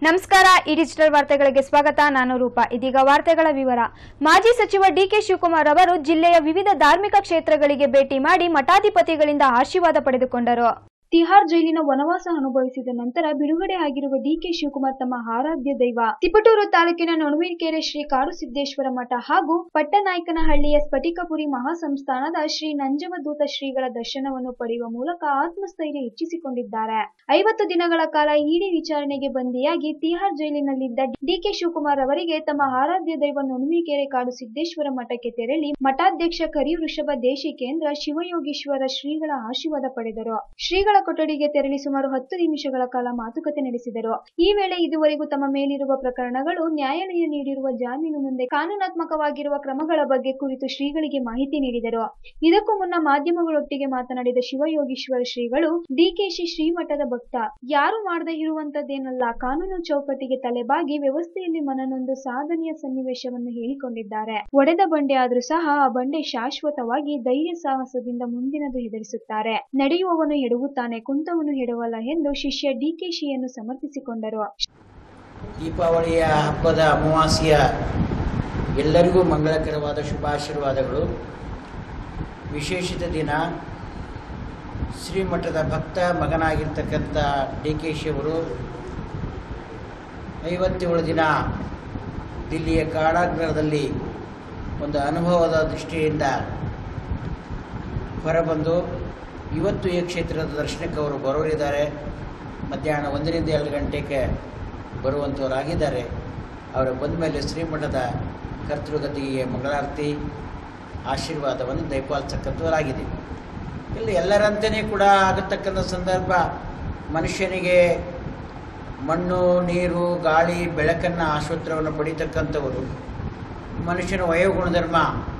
ನಮಸ್ಕಾರ ಈ ಡಿಜಿಟಲ್ ವಾರ್ತೆಗಳಿಗೆ ಸ್ವಾಗತ ನಾನು ರೂಪಾ ಇದೀಗ ವಾರ್ತೆಗಳ ವಿವರ ಮಾಜಿ ಸಚಿವ ಡಿಕೆ ಶಿವಕುಮಾರ್ ಅವರು ಜಿಲ್ಲೆಯ ವಿವಿಧ ಧಾರ್ಮಿಕ ಕ್ಷೇತ್ರಗಳಿಗೆ ಭೇಟಿ ಮಾಡಿ ಮಠಾಧಿಪತಿಗಳಿಂದ ಆಶೀರ್ವಾದ ಪಡೆದುಕೊಂಡರು ತಿಹಾರ್ ಜೈಲಿನ ವನವಾಸ ಅನುಭವಿಸಿದ ನಂತರ ಬಿಡುಗಡೆ ಆಗಿರುವ ಡಿಕೆ ಶಿವಕುಮಾರ್ ತಮ್ಮ ಆರಾಧ್ಯ ದೈವ ತಿಪಟೂರು ತಾಲೂಕಿನ ನೊಣವೀರ್ಕೆರೆ ಶ್ರೀ ಕಾಡುಸಿದ್ದೇಶ್ವರ ಮಠ ಹಾಗೂ ಪಟ್ಟನಾಯಕನಹಳ್ಳಿಯ ಸ್ಫಟಿಕಪುರಿ ಮಹಾಸಂಸ್ಥಾನದ ಶ್ರೀ ನಂಜವದೂತ ಶ್ರೀಗಳ ದರ್ಶನವನ್ನು ಪಡೆಯುವ ಮೂಲಕ ಆತ್ಮಸ್ಥೈರ್ಯ ಹೆಚ್ಚಿಸಿಕೊಂಡಿದ್ದಾರೆ ಐವತ್ತು ದಿನಗಳ ಕಾಲ ಇಡಿ ವಿಚಾರಣೆಗೆ ಬಂದಿಯಾಗಿ ತಿಹಾರ್ ಜೈಲಿನಲ್ಲಿದ್ದ ಡಿಕೆ ಶಿವಕುಮಾರ್ ಅವರಿಗೆ ತಮ್ಮ ಆರಾಧ್ಯ ದೈವ ನೊಣವೀಕೆರೆ ಕಾಡು ಸಿದ್ದೇಶ್ವರ ಮಠಕ್ಕೆ ತೆರಳಿ ಮಠಾಧ್ಯಕ್ಷ ಕರಿ ವೃಷಭ ದೇಶಿಕೇಂದ್ರ ಶಿವಯೋಗೀಶ್ವರ ಶ್ರೀಗಳ ಆಶೀರ್ವಾದ ಪಡೆದರು ಶ್ರೀಗಳ ಕೊಠಡಿಗೆ ತೆರಳಿ ಸುಮಾರು ಹತ್ತು ನಿಮಿಷಗಳ ಕಾಲ ಮಾತುಕತೆ ನಡೆಸಿದರು ಈ ವೇಳೆ ಇದುವರೆಗೂ ತಮ್ಮ ಮೇಲಿರುವ ಪ್ರಕರಣಗಳು ನ್ಯಾಯಾಲಯ ನೀಡಿರುವ ಜಾಮೀನು ಮುಂದೆ ಕಾನೂನಾತ್ಮಕವಾಗಿರುವ ಕ್ರಮಗಳ ಬಗ್ಗೆ ಕುರಿತು ಶ್ರೀಗಳಿಗೆ ಮಾಹಿತಿ ನೀಡಿದರು ಇದಕ್ಕೂ ಮುನ್ನ ಮಾಧ್ಯಮಗಳೊಟ್ಟಿಗೆ ಮಾತನಾಡಿದ ಶಿವಯೋಗೀಶ್ವರ ಶ್ರೀಗಳು ಡಿಕೆಶಿ ಶ್ರೀಮಠದ ಭಕ್ತ ಯಾರು ಮಾಡದೇ ಇರುವಂತದ್ದೇನಲ್ಲ ಕಾನೂನು ಚೌಕಟ್ಟಿಗೆ ತಲೆಬಾಗಿ ವ್ಯವಸ್ಥೆಯಲ್ಲಿ ಮನನೊಂದು ಸಾಧನೆಯ ಸನ್ನಿವೇಶವನ್ನು ಹೇಳಿಕೊಂಡಿದ್ದಾರೆ ಒಡೆದ ಬಂಡೆ ಆದ್ರೂ ಸಹ ಆ ಬಂಡೆ ಶಾಶ್ವತವಾಗಿ ಧೈರ್ಯ ಸಾಹಸದಿಂದ ಮುಂದಿನದು ಹೆದರಿಸುತ್ತಾರೆ ನಡೆಯುವವನು ಎಡುವುತ್ತಾನೆ ಕುಂತವನು ಎಡವಲ್ಲ ಎಂದು ಶಿಷ್ಯ ಡಿಕೆಶಿಯನ್ನು ಸಮರ್ಥಿಸಿಕೊಂಡರು ದೀಪಾವಳಿಯ ಹಬ್ಬದ ಅಮಾವಾಸ್ಯೆಯ ಎಲ್ಲರಿಗೂ ಮಂಗಳಕರವಾದ ಶುಭಾಶೀರ್ವಾದಗಳು ವಿಶೇಷಿತ ದಿನ ಶ್ರೀಮಠದ ಭಕ್ತ ಮಗನಾಗಿರ್ತಕ್ಕಂಥ ಡಿ ಕೆ ಶಿವರು ಐವತ್ತೇಳು ದಿನ ದಿಲ್ಲಿಯ ಕಾರಾಗೃಹದಲ್ಲಿ ಒಂದು ಅನುಭವದ ದೃಷ್ಟಿಯಿಂದ ಹೊರಬಂದು ಇವತ್ತು ಈ ಕ್ಷೇತ್ರದ ದರ್ಶನಕ್ಕೆ ಅವರು ಬರೋರಿದ್ದಾರೆ ಮಧ್ಯಾಹ್ನ ಒಂದರಿಂದ ಎರಡು ಗಂಟೆಗೆ ಬರುವಂಥವರಾಗಿದ್ದಾರೆ ಅವರು ಬಂದ ಮೇಲೆ ಶ್ರೀಮಠದ ಕರ್ತೃಗತಿಗೆ ಮಂಗಳಾರತಿ ಆಶೀರ್ವಾದವನ್ನು ದಯಪಾಲಿಸತಕ್ಕಂಥವರಾಗಿದೆ ಇಲ್ಲಿ ಎಲ್ಲರಂತೆಯೇ ಕೂಡ ಆಗತಕ್ಕಂಥ ಸಂದರ್ಭ ಮನುಷ್ಯನಿಗೆ ಮಣ್ಣು ನೀರು ಗಾಳಿ ಬೆಳಕನ್ನು ಆಶೋತ್ತರವನ್ನು ಪಡೀತಕ್ಕಂಥವರು ಮನುಷ್ಯನ ವಯೋಗುಣಧರ್ಮ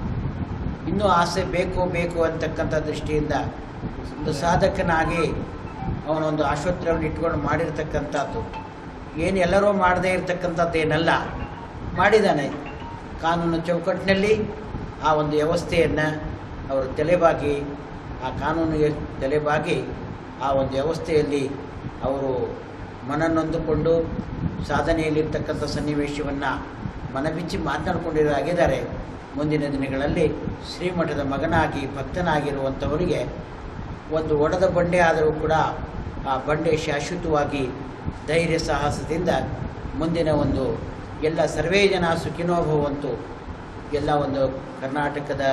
ಇನ್ನೂ ಆಸೆ ಬೇಕು ಬೇಕು ಅಂತಕ್ಕಂಥ ದೃಷ್ಟಿಯಿಂದ ಒಂದು ಸಾಧಕನಾಗಿ ಅವನೊಂದು ಆಶೋತ್ತರವನ್ನು ಇಟ್ಕೊಂಡು ಮಾಡಿರ್ತಕ್ಕಂಥದ್ದು ಏನು ಎಲ್ಲರೂ ಮಾಡದೇ ಇರತಕ್ಕಂಥದ್ದು ಏನಲ್ಲ ಮಾಡಿದ್ದಾನೆ ಕಾನೂನು ಚೌಕಟ್ಟಿನಲ್ಲಿ ಆ ಒಂದು ವ್ಯವಸ್ಥೆಯನ್ನು ಅವರು ತಲೆಬಾಗಿ ಆ ಕಾನೂನಿಗೆ ತಲೆಬಾಗಿ ಆ ಒಂದು ವ್ಯವಸ್ಥೆಯಲ್ಲಿ ಅವರು ಮನನೊಂದುಕೊಂಡು ಸಾಧನೆಯಲ್ಲಿರ್ತಕ್ಕಂಥ ಸನ್ನಿವೇಶವನ್ನು ಮನಬಿಚ್ಚಿ ಮಾತನಾಡಿಕೊಂಡಿರಾಗಿದ್ದಾರೆ ಮುಂದಿನ ದಿನಗಳಲ್ಲಿ ಶ್ರೀಮಠದ ಮಗನಾಗಿ ಭಕ್ತನಾಗಿರುವಂಥವರಿಗೆ ಒಂದು ಒಡೆದ ಬಂಡೆ ಆದರೂ ಕೂಡ ಆ ಬಂಡೆ ಶಾಶ್ವತವಾಗಿ ಧೈರ್ಯ ಸಾಹಸದಿಂದ ಮುಂದಿನ ಒಂದು ಎಲ್ಲ ಸರ್ವೇ ಜನ ಸುಖಿನೋ ಭವಂತು ಎಲ್ಲ ಒಂದು ಕರ್ನಾಟಕದ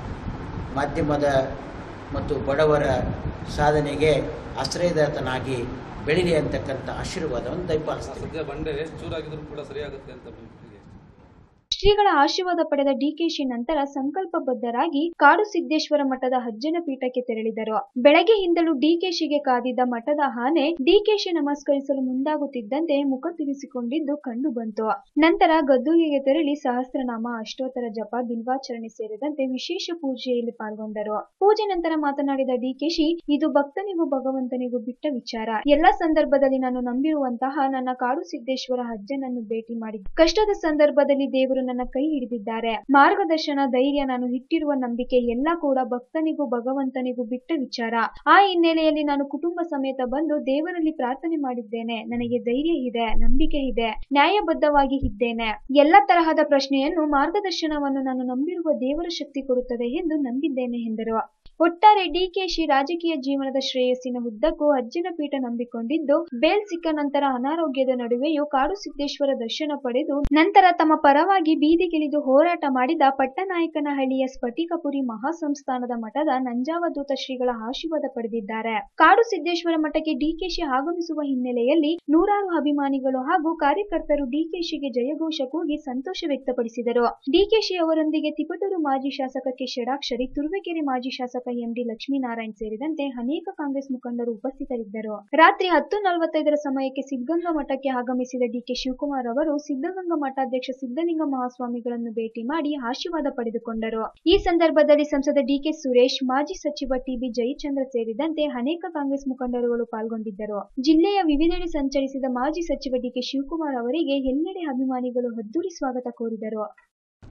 ಮಾಧ್ಯಮದ ಮತ್ತು ಬಡವರ ಸಾಧನೆಗೆ ಆಶ್ರಯದಾತನಾಗಿ ಬೆಳೀಲಿ ಅಂತಕ್ಕಂಥ ಆಶೀರ್ವಾದವನ್ನು ದಯಪಾಲಿಸ್ತೀವಿ ಸದ್ಯ ಬಂಡೆ ಚೂರಾಗಿದ್ರು ಕೂಡ ಸರಿಯಾಗುತ್ತೆ ಅಂತ ನಿಮಗೆ ಶ್ರೀಗಳ ಆಶೀರ್ವಾದ ಪಡೆದ ಡಿಕೆಶಿ ನಂತರ ಸಂಕಲ್ಪಬದ್ಧರಾಗಿ ಕಾಡು ಸಿದ್ದೇಶ್ವರ ಮಠದ ಹಜ್ಜನ ಪೀಠಕ್ಕೆ ತೆರಳಿದರು ಬೆಳಗ್ಗೆಯಿಂದಲೂ ಡಿಕೆಶಿಗೆ ಕಾದಿದ್ದ ಮಠದ ಆನೆ ಡಿಕೆಶಿ ನಮಸ್ಕರಿಸಲು ಮುಂದಾಗುತ್ತಿದ್ದಂತೆ ಮುಖ ತಿರುಗಿಸಿಕೊಂಡಿದ್ದು ಕಂಡು ಬಂತು ನಂತರ ಗದ್ದುಗೆಗೆ ತೆರಳಿ ಸಹಸ್ರನಾಮ ಅಷ್ಟೋತ್ತರ ಜಪ ಬಿಲ್ವಾಚರಣೆ ಸೇರಿದಂತೆ ವಿಶೇಷ ಪೂಜೆಯಲ್ಲಿ ಪಾಲ್ಗೊಂಡರು ಪೂಜೆ ನಂತರ ಮಾತನಾಡಿದ ಡಿಕೆಶಿ ಇದು ಭಕ್ತನಿಗೂ ಭಗವಂತನಿಗೂ ಬಿಟ್ಟ ವಿಚಾರ ಎಲ್ಲ ಸಂದರ್ಭದಲ್ಲಿ ನಾನು ನಂಬಿರುವಂತಹ ನನ್ನ ಕಾಡು ಸಿದ್ದೇಶ್ವರ ಅಜ್ಜನನ್ನು ಭೇಟಿ ಮಾಡಿ ಕಷ್ಟದ ಸಂದರ್ಭದಲ್ಲಿ ದೇವರು ನನ್ನ ಕೈ ಹಿಡಿದಿದ್ದಾರೆ ಮಾರ್ಗದರ್ಶನ ಧೈರ್ಯ ನಾನು ಇಟ್ಟಿರುವ ನಂಬಿಕೆ ಎಲ್ಲ ಕೂಡ ಭಕ್ತನಿಗೂ ಭಗವಂತನಿಗೂ ಬಿಟ್ಟ ವಿಚಾರ ಆ ಹಿನ್ನೆಲೆಯಲ್ಲಿ ನಾನು ಕುಟುಂಬ ಸಮೇತ ಬಂದು ದೇವರಲ್ಲಿ ಪ್ರಾರ್ಥನೆ ಮಾಡಿದ್ದೇನೆ ನನಗೆ ಧೈರ್ಯ ಇದೆ ನಂಬಿಕೆ ಇದೆ ನ್ಯಾಯಬದ್ಧವಾಗಿ ಇದ್ದೇನೆ ಎಲ್ಲ ತರಹದ ಪ್ರಶ್ನೆಯನ್ನು ಮಾರ್ಗದರ್ಶನವನ್ನು ನಾನು ನಂಬಿರುವ ದೇವರ ಶಕ್ತಿ ಕೊಡುತ್ತದೆ ಎಂದು ನಂಬಿದ್ದೇನೆ ಎಂದರು ಒಟ್ಟಾರೆ ಡಿಕೆಶಿ ರಾಜಕೀಯ ಜೀವನದ ಶ್ರೇಯಸ್ಸಿನ ಉದ್ದಕ್ಕೂ ಅಜ್ಜನ ಪೀಠ ನಂಬಿಕೊಂಡಿದ್ದು ಬೇಲ್ ಸಿಕ್ಕ ನಂತರ ಅನಾರೋಗ್ಯದ ನಡುವೆಯೂ ಕಾಡು ಸಿದ್ದೇಶ್ವರ ದರ್ಶನ ಪಡೆದು ನಂತರ ತಮ್ಮ ಪರವಾಗಿ ಬೀದಿಗಿಳಿದು ಹೋರಾಟ ಮಾಡಿದ ಪಟ್ಟನಾಯಕನಹಳ್ಳಿಯ ಸ್ಫಟಿಕಪುರಿ ಮಹಾಸಂಸ್ಥಾನದ ಮಠದ ನಂಜಾವಧೂತ ಶ್ರೀಗಳ ಆಶೀರ್ವಾದ ಪಡೆದಿದ್ದಾರೆ ಕಾಡು ಸಿದ್ದೇಶ್ವರ ಮಠಕ್ಕೆ ಡಿಕೆಶಿ ಆಗಮಿಸುವ ಹಿನ್ನೆಲೆಯಲ್ಲಿ ನೂರಾರು ಅಭಿಮಾನಿಗಳು ಹಾಗೂ ಕಾರ್ಯಕರ್ತರು ಡಿಕೆಶಿಗೆ ಜಯಘೋಷ ಕೂಗಿ ಸಂತೋಷ ವ್ಯಕ್ತಪಡಿಸಿದರು ಡಿಕೆಶಿ ಅವರೊಂದಿಗೆ ತಿಪಟೂರು ಮಾಜಿ ಶಾಸಕ ಕೆ ಷಡಾಕ್ಷರಿ ತುರುವೇಕೆರೆ ಮಾಜಿ ಶಾಸಕ ಎಂಡಿ ಲಕ್ಷ್ಮೀನಾರಾಯಣ್ ಸೇರಿದಂತೆ ಅನೇಕ ಕಾಂಗ್ರೆಸ್ ಮುಖಂಡರು ಉಪಸ್ಥಿತರಿದ್ದರು ರಾತ್ರಿ ಹತ್ತು ನಲವತ್ತೈದರ ಸಮಯಕ್ಕೆ ಸಿದ್ಧಗಂಗಾ ಮಠಕ್ಕೆ ಆಗಮಿಸಿದ ಡಿಕೆ ಶಿವಕುಮಾರ್ ಅವರು ಸಿದ್ಧಗಂಗಾ ಮಠಾಧ್ಯಕ್ಷ ಸಿದ್ಧಲಿಂಗ ಮಹಾಸ್ವಾಮಿಗಳನ್ನು ಭೇಟಿ ಮಾಡಿ ಆಶೀರ್ವಾದ ಪಡೆದುಕೊಂಡರು ಈ ಸಂದರ್ಭದಲ್ಲಿ ಸಂಸದ ಡಿಕೆ ಸುರೇಶ್ ಮಾಜಿ ಸಚಿವ ಟಿಬಿ ಜಯಚಂದ್ರ ಸೇರಿದಂತೆ ಅನೇಕ ಕಾಂಗ್ರೆಸ್ ಮುಖಂಡರುಗಳು ಪಾಲ್ಗೊಂಡಿದ್ದರು ಜಿಲ್ಲೆಯ ವಿವಿಧೆಡೆ ಸಂಚರಿಸಿದ ಮಾಜಿ ಸಚಿವ ಡಿಕೆ ಶಿವಕುಮಾರ್ ಅವರಿಗೆ ಎಲ್ಲೆಡೆ ಅಭಿಮಾನಿಗಳು ಅದ್ದೂರಿ ಸ್ವಾಗತ ಕೋರಿದರು ಕೋಲಾರ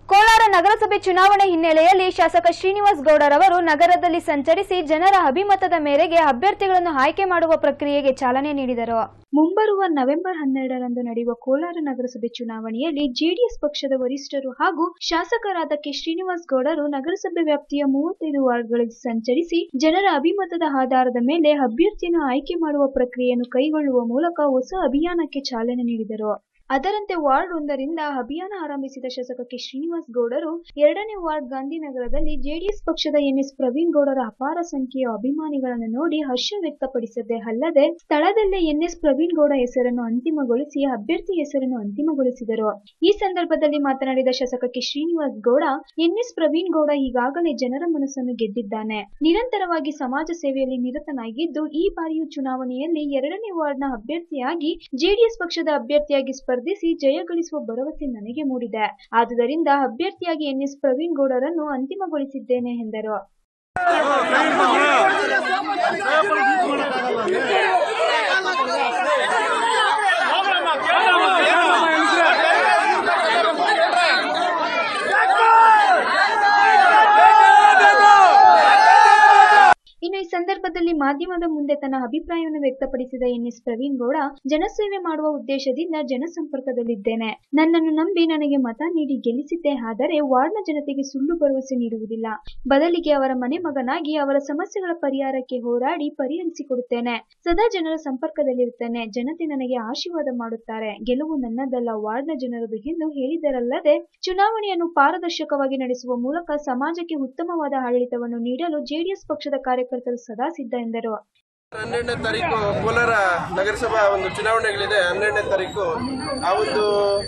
ನಗರಸಭೆ ಚುನಾವಣೆ ಹಿನ್ನೆಲೆಯಲ್ಲಿ ಶಾಸಕ ಶ್ರೀನಿವಾಸ್ ಗೌಡರವರು ನಗರದಲ್ಲಿ ಸಂಚರಿಸಿ ಜನರ ಅಭಿಮತದ ಮೇರೆಗೆ ಅಭ್ಯರ್ಥಿಗಳನ್ನು ಆಯ್ಕೆ ಮಾಡುವ ಪ್ರಕ್ರಿಯೆಗೆ ಚಾಲನೆ ನೀಡಿದರು ಮುಂಬರುವ ನವೆಂಬರ್ ಹನ್ನೆರಡರಂದು ನಡೆಯುವ ಕೋಲಾರ ನಗರಸಭೆ ಚುನಾವಣೆಯಲ್ಲಿ ಜೆಡಿಎಸ್ ಪಕ್ಷದ ವರಿಷ್ಠರು ಹಾಗೂ ಶಾಸಕರಾದ ಕೆ ಶ್ರೀನಿವಾಸ್ ಗೌಡರು ನಗರಸಭೆ ವ್ಯಾಪ್ತಿಯ ಮೂವತ್ತೈದು ವಾರ್ಡ್ಗಳಲ್ಲಿ ಸಂಚರಿಸಿ ಜನರ ಅಭಿಮತದ ಆಧಾರದ ಮೇಲೆ ಅಭ್ಯರ್ಥಿಯನ್ನು ಆಯ್ಕೆ ಮಾಡುವ ಪ್ರಕ್ರಿಯೆಯನ್ನು ಕೈಗೊಳ್ಳುವ ಮೂಲಕ ಹೊಸ ಅಭಿಯಾನಕ್ಕೆ ಚಾಲನೆ ನೀಡಿದರು ಅದರಂತೆ ವಾರ್ಡ್ ಒಂದರಿಂದ ಅಭಿಯಾನ ಆರಂಭಿಸಿದ ಶಾಸಕ ಕೆ ಶ್ರೀನಿವಾಸ್ ಗೌಡರು ಎರಡನೇ ವಾರ್ಡ್ ಗಾಂಧಿನಗರದಲ್ಲಿ ಜೆಡಿಎಸ್ ಪಕ್ಷದ ಎನ್ಎಸ್ ಪ್ರವೀಣ್ ಗೌಡರ ಅಪಾರ ಸಂಖ್ಯೆಯ ಅಭಿಮಾನಿಗಳನ್ನು ನೋಡಿ ಹರ್ಷ ವ್ಯಕ್ತಪಡಿಸದೆ ಅಲ್ಲದೆ ಸ್ಥಳದಲ್ಲೇ ಎನ್ಎಸ್ ಪ್ರವೀಣ್ ಗೌಡ ಹೆಸರನ್ನು ಅಂತಿಮಗೊಳಿಸಿ ಅಭ್ಯರ್ಥಿ ಹೆಸರನ್ನು ಅಂತಿಮಗೊಳಿಸಿದರು ಈ ಸಂದರ್ಭದಲ್ಲಿ ಮಾತನಾಡಿದ ಶಾಸಕ ಕೆ ಶ್ರೀನಿವಾಸ್ ಗೌಡ ಎನ್ಎಸ್ ಪ್ರವೀಣ್ ಗೌಡ ಈಗಾಗಲೇ ಜನರ ಮನಸ್ಸನ್ನು ಗೆದ್ದಿದ್ದಾನೆ ನಿರಂತರವಾಗಿ ಸಮಾಜ ಸೇವೆಯಲ್ಲಿ ನಿರತನಾಗಿದ್ದು ಈ ಬಾರಿಯೂ ಚುನಾವಣೆಯಲ್ಲಿ ಎರಡನೇ ವಾರ್ಡ್ನ ಅಭ್ಯರ್ಥಿಯಾಗಿ ಜೆಡಿಎಸ್ ಪಕ್ಷದ ಅಭ್ಯರ್ಥಿಯಾಗಿ ಸ್ಪರ್ಧಿಸಿ ಜಯ ಗಳಿಸುವ ಭರವಸೆ ನನಗೆ ಮೂಡಿದೆ ಆದುದರಿಂದ ಅಭ್ಯರ್ಥಿಯಾಗಿ ಎನ್ಎಸ್ ಪ್ರವೀಣ್ ಗೌಡರನ್ನು ಅಂತಿಮಗೊಳಿಸಿದ್ದೇನೆ ಎಂದರು ಇನ್ನು ಈ ಸಂದರ್ಭದಲ್ಲಿ ಮಾಧ್ಯಮದ ಮುಂದೆ ತನ್ನ ಅಭಿಪ್ರಾಯವನ್ನು ವ್ಯಕ್ತಪಡಿಸಿದ ಎನ್ಎಸ್ ಪ್ರವೀಣ್ ಗೌಡ ಜನಸೇವೆ ಮಾಡುವ ಉದ್ದೇಶದಿಂದ ಜನಸಂಪರ್ಕದಲ್ಲಿದ್ದೇನೆ ನನ್ನನ್ನು ನಂಬಿ ನನಗೆ ಮತ ನೀಡಿ ಗೆಲ್ಲಿಸಿದ್ದೆ ಆದರೆ ವಾರ್ಡ್ನ ಜನತೆಗೆ ಸುಳ್ಳು ಭರವಸೆ ನೀಡುವುದಿಲ್ಲ ಬದಲಿಗೆ ಅವರ ಮನೆ ಮಗನಾಗಿ ಅವರ ಸಮಸ್ಯೆಗಳ ಪರಿಹಾರಕ್ಕೆ ಹೋರಾಡಿ ಪರಿಹರಿಸಿಕೊಡುತ್ತೇನೆ ಸದಾ ಜನರ ಸಂಪರ್ಕದಲ್ಲಿರುತ್ತೇನೆ ಜನತೆ ನನಗೆ ಆಶೀರ್ವಾದ ಮಾಡುತ್ತಾರೆ ಗೆಲುವು ನನ್ನದಲ್ಲ ವಾರ್ಡ್ನ ಜನರದು ಎಂದು ಹೇಳಿದರಲ್ಲದೆ ಚುನಾವಣೆಯನ್ನು ಪಾರದರ್ಶಕವಾಗಿ ನಡೆಸುವ ಮೂಲಕ ಸಮಾಜಕ್ಕೆ ಉತ್ತಮವಾದ ಆಡಳಿತವನ್ನು ನೀಡಲು ಜೆಡಿಎಸ್ ಪಕ್ಷದ ಕಾರ್ಯಕರ್ತರು ಸದಾ ಸಿದ್ಧ ಎಂದರು ಹನ್ನೆರಡನೇ ತಾರೀಕು ಕೋಲಾರ ನಗರಸಭಾ ಒಂದು ಚುನಾವಣೆಗಳಿದೆ ಹನ್ನೆರಡನೇ ತಾರೀಕು ಆ ಒಂದು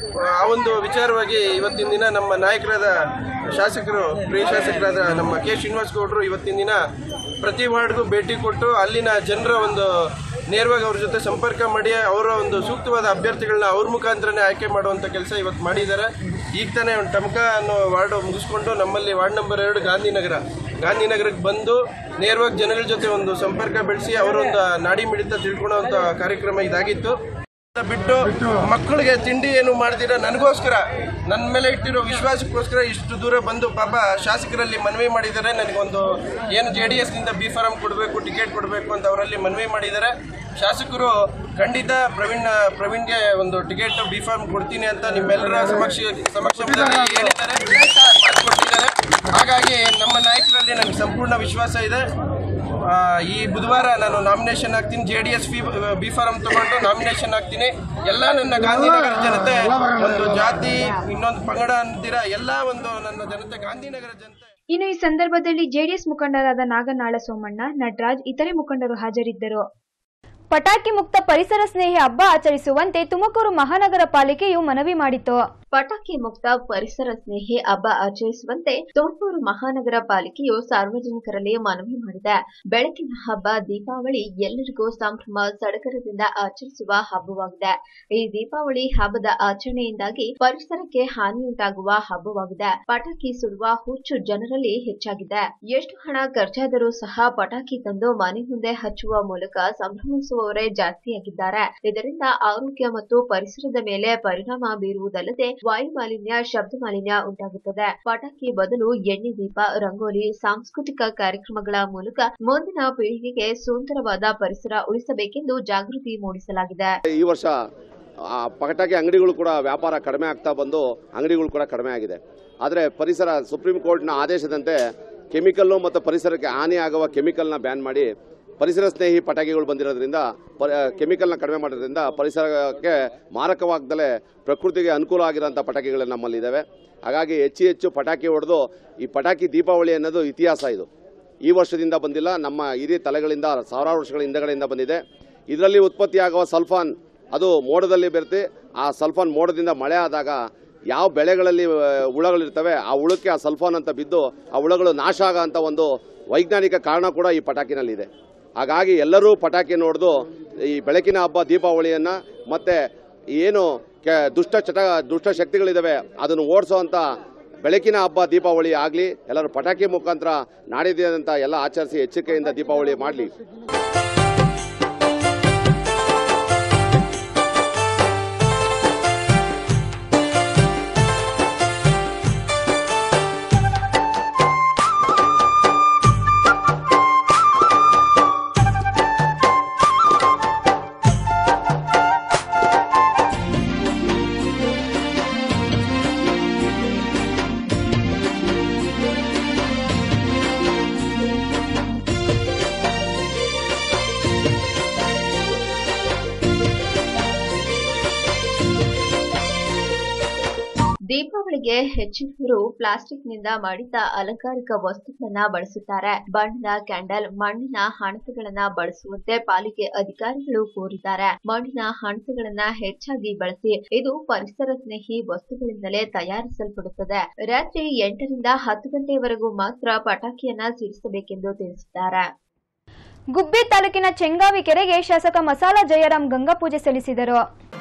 ಆ ಒಂದು ವಿಚಾರವಾಗಿ ಇವತ್ತಿನ ದಿನ ನಮ್ಮ ನಾಯಕರಾದ ಶಾಸಕರು ಪ್ರಿಯ ಶಾಸಕರಾದ ನಮ್ಮ ಕೆ ಶ್ರೀನಿವಾಸ್ ಗೌಡರು ಇವತ್ತಿನ ದಿನ ಪ್ರತಿ ವಾರ್ಡ್ಗೂ ಭೇಟಿ ಕೊಟ್ಟು ಅಲ್ಲಿನ ಜನರ ಒಂದು ನೇರವಾಗಿ ಅವ್ರ ಜೊತೆ ಸಂಪರ್ಕ ಮಾಡಿ ಅವರ ಒಂದು ಸೂಕ್ತವಾದ ಅಭ್ಯರ್ಥಿಗಳನ್ನ ಅವ್ರ ಮುಖಾಂತರನೇ ಆಯ್ಕೆ ಮಾಡುವಂಥ ಕೆಲಸ ಇವತ್ತು ಮಾಡಿದ್ದಾರೆ ಈಗ ತಾನೇ ಒಂದು ಟಮಕ ಅನ್ನೋ ವಾರ್ಡ್ ಮುಗಿಸ್ಕೊಂಡು ನಮ್ಮಲ್ಲಿ ವಾರ್ಡ್ ನಂಬರ್ ಎರಡು ಗಾಂಧಿನಗರ ಗಾಂಧಿನಗರಕ್ಕೆ ಬಂದು ನೇರವಾಗಿ ಜನಗಳ ಜೊತೆ ಒಂದು ಸಂಪರ್ಕ ಬೆಳೆಸಿ ಅವರೊಂದು ನಾಡಿ ಮಿಡಿತ ತಿಳ್ಕೊಳ್ಳೋವಂಥ ಕಾರ್ಯಕ್ರಮ ಇದಾಗಿತ್ತು ಬಿಟ್ಟು ಮಕ್ಕಳಿಗೆ ತಿಂಡಿ ಏನು ಮಾಡ್ದಿರ ನನಗೋಸ್ಕರ ನನ್ನ ಮೇಲೆ ಇಟ್ಟಿರೋ ವಿಶ್ವಾಸಕ್ಕೋಸ್ಕರ ಇಷ್ಟು ದೂರ ಬಂದು ಪಾಪ ಶಾಸಕರಲ್ಲಿ ಮನವಿ ಮಾಡಿದ್ದಾರೆ ನನಗೊಂದು ಏನು ಜೆ ಡಿ ಎಸ್ನಿಂದ ಬಿ ಫಾರಂ ಕೊಡಬೇಕು ಟಿಕೆಟ್ ಕೊಡಬೇಕು ಅಂತ ಅವರಲ್ಲಿ ಮನವಿ ಮಾಡಿದ್ದಾರೆ ಶಾಸಕರು ಖಂಡಿತ ಪ್ರವೀಣ್ ಪ್ರವೀಣ್ಗೆ ಒಂದು ಟಿಕೆಟ್ ಬಿ ಫಾರ್ಮ್ ಕೊಡ್ತೀನಿ ಅಂತ ನಿಮ್ಮೆಲ್ಲರ ಸಮಕ್ಷ ಸಮಕ್ಷಮದಲ್ಲಿ ಹೇಳಿದ್ದಾರೆ ಮಾತು ಕೊಟ್ಟಿದ್ದಾರೆ ಹಾಗಾಗಿ ನಮ್ಮ ನಾಯಕರಲ್ಲಿ ನನಗೆ ಸಂಪೂರ್ಣ ವಿಶ್ವಾಸ ಇದೆ ಆ, ಈ ಬುಧವಾರ ನಾನು ನಾಮಿನೇಷನ್ ಹಾಕ್ತೀನಿ ಜೆ ಡಿ ಎಸ್ ಫಿ ಬಿ ಫಾರಂ ತಗೊಂಡು ನಾಮಿನೇಷನ್ ಹಾಕ್ತೀನಿ ಎಲ್ಲ ನನ್ನ ಗಾಂಧಿನಗರ ಜನತೆ ಒಂದು ಜಾತಿ ಇನ್ನೊಂದು ಪಂಗಡ ಅಂತೀರ ಎಲ್ಲ ಒಂದು ನನ್ನ ಜನತೆ ಗಾಂಧಿನಗರ ಜನತೆ ಇನ್ನು ಈ ಸಂದರ್ಭದಲ್ಲಿ ಜೆಡಿಎಸ್ ಮುಖಂಡರಾದ ನಾಗನಾಳ ಸೋಮಣ್ಣ ನಟರಾಜ್ ಇತರೆ ಮುಖಂಡರು ಹಾಜರಿದ್ದರು ಪಟಾಕಿ ಮುಕ್ತ ಪರಿಸರ ಸ್ನೇಹಿ ಹಬ್ಬ ಆಚರಿಸುವಂತೆ ತುಮಕೂರು ಮಹಾನಗರ ಪಾಲಿಕೆಯು ಮನವಿ ಮಾಡಿತು ಪಟಾಕಿ ಮುಕ್ತ ಪರಿಸರ ಸ್ನೇಹಿ ಹಬ್ಬ ಆಚರಿಸುವಂತೆ ತುಮಕೂರು ಮಹಾನಗರ ಪಾಲಿಕೆಯು ಸಾರ್ವಜನಿಕರಲ್ಲಿ ಮನವಿ ಮಾಡಿದೆ ಬೆಳಕಿನ ಹಬ್ಬ ದೀಪಾವಳಿ ಎಲ್ಲರಿಗೂ ಸಂಭ್ರಮ ಸಡಗರದಿಂದ ಆಚರಿಸುವ ಹಬ್ಬವಾಗಿದೆ ಈ ದೀಪಾವಳಿ ಹಬ್ಬದ ಆಚರಣೆಯಿಂದಾಗಿ ಪರಿಸರಕ್ಕೆ ಹಾನಿಯುಂಟಾಗುವ ಹಬ್ಬವಾಗಿದೆ ಪಟಾಕಿ ಸುಡುವ ಹುಚ್ಚು ಜನರಲ್ಲಿ ಹೆಚ್ಚಾಗಿದೆ ಎಷ್ಟು ಹಣ ಖರ್ಚಾದರೂ ಸಹ ಪಟಾಕಿ ತಂದು ಮನೆ ಮುಂದೆ ಹಚ್ಚುವ ಮೂಲಕ ಸಂಭ್ರಮಿಸುವವರೇ ಜಾಸ್ತಿಯಾಗಿದ್ದಾರೆ ಇದರಿಂದ ಆರೋಗ್ಯ ಮತ್ತು ಪರಿಸರದ ಮೇಲೆ ಪರಿಣಾಮ ಬೀರುವುದಲ್ಲದೆ ವಾಯು ಮಾಲಿನ್ಯ ಶಬ್ದ ಮಾಲಿನ್ಯ ಉಂಟಾಗುತ್ತದೆ ಪಟಾಕಿ ಬದಲು ಎಣ್ಣೆ ದೀಪ ರಂಗೋಲಿ ಸಾಂಸ್ಕೃತಿಕ ಕಾರ್ಯಕ್ರಮಗಳ ಮೂಲಕ ಮುಂದಿನ ಪೀಳಿಗೆಗೆ ಸುಂದರವಾದ ಪರಿಸರ ಉಳಿಸಬೇಕೆಂದು ಜಾಗೃತಿ ಮೂಡಿಸಲಾಗಿದೆ ಈ ವರ್ಷ ಆ, ಪಟಾಕಿ ಅಂಗಡಿಗಳು ಕೂಡ ವ್ಯಾಪಾರ ಕಡಿಮೆ ಆಗ್ತಾ ಬಂದು ಅಂಗಡಿಗಳು ಕೂಡ ಕಡಿಮೆ ಆಗಿದೆ ಆದರೆ ಪರಿಸರ ಸುಪ್ರೀಂ ಕೋರ್ಟ್ನ ಆದೇಶದಂತೆ ಕೆಮಿಕಲ್ಲು ಮತ್ತು ಪರಿಸರಕ್ಕೆ ಹಾನಿಯಾಗುವ ಕೆಮಿಕಲ್ನ ಬ್ಯಾನ್ ಮಾಡಿ ಪರಿಸರ ಸ್ನೇಹಿ ಪಟಾಕಿಗಳು ಬಂದಿರೋದ್ರಿಂದ ಪ ಕೆಮಿಕಲ್ನ ಕಡಿಮೆ ಮಾಡೋದ್ರಿಂದ ಪರಿಸರಕ್ಕೆ ಮಾರಕವಾಗದಲೇ ಪ್ರಕೃತಿಗೆ ಅನುಕೂಲ ಆಗಿರೋಂಥ ಪಟಾಕಿಗಳು ನಮ್ಮಲ್ಲಿದ್ದಾವೆ ಹಾಗಾಗಿ ಹೆಚ್ಚು ಹೆಚ್ಚು ಪಟಾಕಿ ಹೊಡೆದು ಈ ಪಟಾಕಿ ದೀಪಾವಳಿ ಅನ್ನೋದು ಇತಿಹಾಸ ಇದು ಈ ವರ್ಷದಿಂದ ಬಂದಿಲ್ಲ ನಮ್ಮ ಹಿರಿಯ ತಲೆಗಳಿಂದ ಸಾವಿರಾರು ವರ್ಷಗಳ ಹಿಂದೆಗಡೆಯಿಂದ ಬಂದಿದೆ ಇದರಲ್ಲಿ ಉತ್ಪತ್ತಿಯಾಗುವ ಸಲ್ಫಾನ್ ಅದು ಮೋಡದಲ್ಲಿ ಬೆರೆತಿ ಆ ಸಲ್ಫಾನ್ ಮೋಡದಿಂದ ಮಳೆ ಆದಾಗ ಯಾವ ಬೆಳೆಗಳಲ್ಲಿ ಆ, ಹುಳಗಳಿರ್ತವೆ ಆ ಹುಳಕ್ಕೆ ಆ ಸಲ್ಫಾನ್ ಅಂತ ಬಿದ್ದು ಆ ಹುಳಗಳು ನಾಶ ಆಗೋ ಅಂತ ಒಂದು ವೈಜ್ಞಾನಿಕ ಕಾರಣ ಕೂಡ ಈ ಪಟಾಕಿನಲ್ಲಿದೆ ಹಾಗಾಗಿ ಎಲ್ಲರೂ ಪಟಾಕಿ ನೋಡ್ದು ಈ ಬೆಳಕಿನ ಹಬ್ಬ ದೀಪಾವಳಿಯನ್ನು ಮತ್ತೆ ಏನು ಕೆ ದುಷ್ಟ ಚಟ ದುಷ್ಟ ಶಕ್ತಿಗಳಿದ್ದಾವೆ ಅದನ್ನು ಓಡಿಸೋವಂಥ ಬೆಳಕಿನ ಹಬ್ಬ ದೀಪಾವಳಿ ಆಗಲಿ ಎಲ್ಲರೂ ಪಟಾಕಿ ಮುಖಾಂತರ ನಾಡಿದ್ಯಾದಂಥ ಎಲ್ಲ ಆಚರಿಸಿ ಎಚ್ಚರಿಕೆಯಿಂದ ದೀಪಾವಳಿ ಮಾಡಲಿ ದೀಪಾವಳಿಗೆ ಹೆಚ್ಚಿನವರು ಪ್ಲಾಸ್ಟಿಕ್ನಿಂದ ಮಾಡಿದ ಅಲಂಕಾರಿಕ ವಸ್ತುಗಳನ್ನ ಬಳಸುತ್ತಾರೆ ಬಣ್ಣದ ಕ್ಯಾಂಡಲ್ ಮಣ್ಣಿನ ಹಣತೆಗಳನ್ನ ಬಳಸುವಂತೆ ಪಾಲಿಕೆ ಅಧಿಕಾರಿಗಳು ಕೋರಿದ್ದಾರೆ ಮಣ್ಣಿನ ಹಣತೆಗಳನ್ನ ಹೆಚ್ಚಾಗಿ ಬಳಸಿ ಇದು ಪರಿಸರ ಸ್ನೇಹಿ ವಸ್ತುಗಳಿಂದಲೇ ತಯಾರಿಸಲ್ಪಡುತ್ತದೆ ರಾತ್ರಿ ಎಂಟರಿಂದ ಹತ್ತು ಗಂಟೆಯವರೆಗೂ ಮಾತ್ರ ಪಟಾಕಿಯನ್ನ ಸಿಡಿಸಬೇಕೆಂದು ತಿಳಿಸಿದ್ದಾರೆ ಗುಬ್ಬಿ ತಾಲೂಕಿನ ಚೆಂಗಾವಿ ಕೆರೆಗೆ ಶಾಸಕ ಮಸಾಲ ಜಯರಾಮ್ ಗಂಗಾಪೂಜೆ ಸಲ್ಲಿಸಿದರು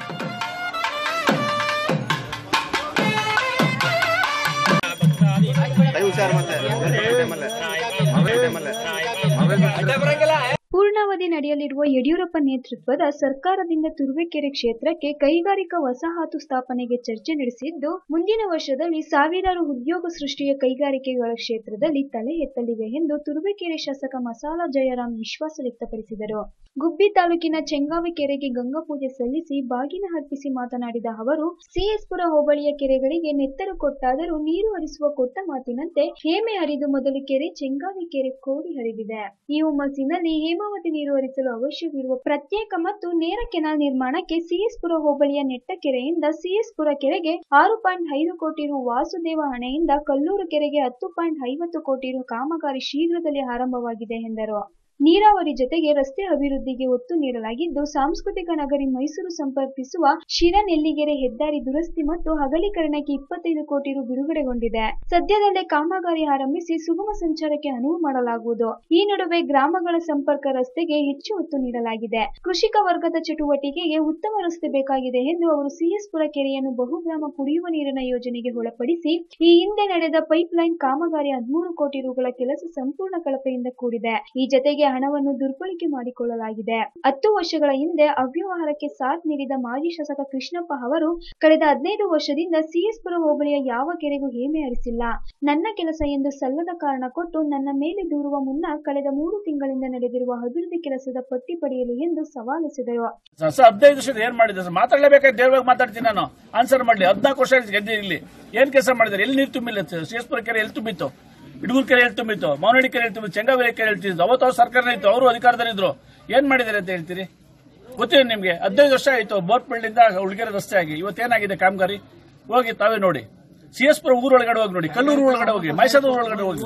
ಪೂರ್ಣಾವಧಿ ನಡೆಯಲಿರುವ ಯಡಿಯೂರಪ್ಪ ನೇತೃತ್ವದ ಸರ್ಕಾರದಿಂದ ತುರುವೇಕೆರೆ ಕ್ಷೇತ್ರಕ್ಕೆ ಕೈಗಾರಿಕಾ ವಸಾಹತು ಸ್ಥಾಪನೆಗೆ ಚರ್ಚೆ ನಡೆಸಿದ್ದು ಮುಂದಿನ ವರ್ಷದಲ್ಲಿ ಸಾವಿರಾರು ಉದ್ಯೋಗ ಸೃಷ್ಟಿಯ ಕೈಗಾರಿಕೆಗಳ ಕ್ಷೇತ್ರದಲ್ಲಿ ತಲೆ ಎತ್ತಲಿವೆ ಎಂದು ತುರುವೇಕೆರೆ ಶಾಸಕ ಮಸಾಲ ಜಯರಾಮ್ ವಿಶ್ವಾಸ ವ್ಯಕ್ತಪಡಿಸಿದರು ಗುಬ್ಬಿ ತಾಲೂಕಿನ ಚೆಂಗಾವಿ ಕೆರೆಗೆ ಗಂಗಾಪೂಜೆ ಸಲ್ಲಿಸಿ ಬಾಗಿನ ಅರ್ಪಿಸಿ ಮಾತನಾಡಿದ ಅವರು ಸಿಎಸ್ಪುರ ಹೋಬಳಿಯ ಕೆರೆಗಳಿಗೆ ನೆತ್ತರು ಕೊಟ್ಟಾದರೂ ನೀರು ಹರಿಸುವ ಕೊಟ್ಟ ಮಾತಿನಂತೆ ಹೇಮೆ ಹರಿದು ಮೊದಲು ಕೆರೆ ಚೆಂಗಾವಿ ಕೆರೆ ಕೋಡಿ ಹರಿದಿದೆ ಈ ಹುಮ್ಮಸ್ಸಿನಲ್ಲಿ ಹೇಮಾವತಿ ನೀರು ಹರಿಸಲು ಅವಶ್ಯವಿರುವ ಪ್ರತ್ಯೇಕ ಮತ್ತು ನೇರ ಕೆನಾಲ್ ನಿರ್ಮಾಣಕ್ಕೆ ಸಿಎಸ್ಪುರ ಹೋಬಳಿಯ ನೆಟ್ಟಕೆರೆಯಿಂದ ಸಿಎಸ್ಪುರ ಕೆರೆಗೆ ಆರು ಪಾಯಿಂಟ್ ಐದು ಕೋಟಿ ರು ವಾಸುದೇವ ಹಣೆಯಿಂದ ಕಲ್ಲೂರು ಕೆರೆಗೆ ಹತ್ತು ಪಾಯಿಂಟ್ ಐವತ್ತು ಕೋಟಿ ರು ಕಾಮಗಾರಿ ಶೀಘ್ರದಲ್ಲೇ ಆರಂಭವಾಗಿದೆ ಎಂದರು ನೀರಾವರಿ ಜೊತೆಗೆ ರಸ್ತೆ ಅಭಿವೃದ್ಧಿಗೆ ಒತ್ತು ನೀಡಲಾಗಿದ್ದು ಸಾಂಸ್ಕೃತಿಕ ನಗರಿ ಮೈಸೂರು ಸಂಪರ್ಕಿಸುವ ಶಿರಾ ನೆಲ್ಲಿಗೆರೆ ಹೆದ್ದಾರಿ ದುರಸ್ತಿ ಮತ್ತು ಅಗಲೀಕರಣಕ್ಕೆ ಇಪ್ಪತ್ತೈದು ಕೋಟಿ ರು ಬಿಡುಗಡೆಗೊಂಡಿದೆ ಸದ್ಯದಲ್ಲೇ ಕಾಮಗಾರಿ ಆರಂಭಿಸಿ ಸುಗಮ ಸಂಚಾರಕ್ಕೆ ಅನುವು ಮಾಡಲಾಗುವುದು ಈ ನಡುವೆ ಗ್ರಾಮಗಳ ಸಂಪರ್ಕ ರಸ್ತೆಗೆ ಹೆಚ್ಚು ಒತ್ತು ನೀಡಲಾಗಿದೆ ಕೃಷಿಕ ವರ್ಗದ ಚಟುವಟಿಕೆಗೆ ಉತ್ತಮ ರಸ್ತೆ ಬೇಕಾಗಿದೆ ಎಂದು ಅವರು ಸಿಎಸ್ಪುರ ಕೆರೆಯನ್ನು ಬಹುಗ್ರಾಮ ಕುಡಿಯುವ ನೀರಿನ ಯೋಜನೆಗೆ ಒಳಪಡಿಸಿ ಈ ಹಿಂದೆ ನಡೆದ ಪೈಪ್ ಲೈನ್ ಕಾಮಗಾರಿ ಹದಿಮೂರು ಕೋಟಿ ರುಗಳ ಕೆಲಸ ಸಂಪೂರ್ಣ ಕಳಪೆಯಿಂದ ಕೂಡಿದೆ ಈ ಜತೆಗೆ ಹಣವನ್ನು ದುರ್ಬಳಕೆ ಮಾಡಿಕೊಳ್ಳಲಾಗಿದೆ ಹತ್ತು ವರ್ಷಗಳ ಹಿಂದೆ ಅವ್ಯವಹಾರಕ್ಕೆ ಸಾಥ್ ನೀಡಿದ ಮಾಜಿ ಶಾಸಕ ಕೃಷ್ಣಪ್ಪ ಅವರು ಕಳೆದ ಹದಿನೈದು ವರ್ಷದಿಂದ ಸಿಎಸ್ಪುರ ಹೋಬಳಿಯ ಯಾವ ಕೆರೆಗೂ ಹೇಮೆ ಹರಿಸಿಲ್ಲ ನನ್ನ ಕೆಲಸ ಎಂದು ಸಲ್ಲದ ಕಾರಣ ಕೊಟ್ಟು ನನ್ನ ಮೇಲೆ ದೂರುವ ಮುನ್ನ ಕಳೆದ ಮೂರು ತಿಂಗಳಿಂದ ನಡೆದಿರುವ ಅಭಿವೃದ್ಧಿ ಕೆಲಸದ ಪಟ್ಟಿ ಪಡೆಯಲು ಎಂದು ಸವಾಲೆಸೆದರು ಸರ್ ಹದಿನೈದು ವರ್ಷದ ಏನ್ ಮಾಡಿದೆ ಸರ್ ಮಾತಾಡ್ಲೇಬೇಕಾದ್ರೆ ನೇರವಾಗಿ ಮಾತಾಡ್ತೀನಿ ನಾನು ಆನ್ಸರ್ ಮಾಡ್ಲಿ ಹದಿನಾಲ್ಕು ವರ್ಷ ಗೆದ್ದೆ ಇಲ್ಲಿ ಏನ್ ಕೆಲಸ ಮಾಡಿದ್ದಾರೆ ಎಲ್ಲಿ ನೀರು ತುಂಬಿಲ್ಲ ಶೇಷ್ಪುರ ಕೆರೆ ಎಲ್ಲಿ ತುಂಬಿತ್ತು ಇಡಗೂರು ಕೆರೆ ಎಲ್ಲಿ ತುಂಬಿತ್ತು ಮಾವನಹಳ್ಳಿ ಕೆರೆ ಎಲ್ಲಿ ತುಂಬಿತ್ತು ಚೆಂಗಾವೇರಿ ಕೆರೆ ಎಲ್ಲಿ ತುಂಬಿತ್ತು ಅವತ್ತು ಅವ್ರ ಸರ್ಕಾರ ಇತ್ತು ಅವರು ಅಧಿಕಾರದಲ್ಲಿದ್ರು ಏನ್ ಮಾಡಿದ್ದಾರೆ ಅಂತ ಹೇಳ್ತೀರಿ ಗೊತ್ತಿದೆ ನಿಮ್ಗೆ ಹದಿನೈದು ವರ್ಷ ಆಯ್ತು ಬೋರ್ಪಳ್ಳಿಯಿಂದ ಉಳ್ಗೆರೆ ರಸ್ತೆ ಆಗಿ ಇವತ್ತೇನಾಗಿದೆ ಕಾಮಗಾರಿ ಹೋಗಿ ತಾವೇ ನೋಡಿ ಸಿಎಸ್ಪುರ ಊರೊಳಗಡೆ ಹೋಗಿ ನೋಡಿ ಕಲ್ಲೂರು ಒಳಗಡೆ ಹೋಗಿ ಮೈಸಾದ ಊರೊಳಗಡೆ ಹೋಗಿ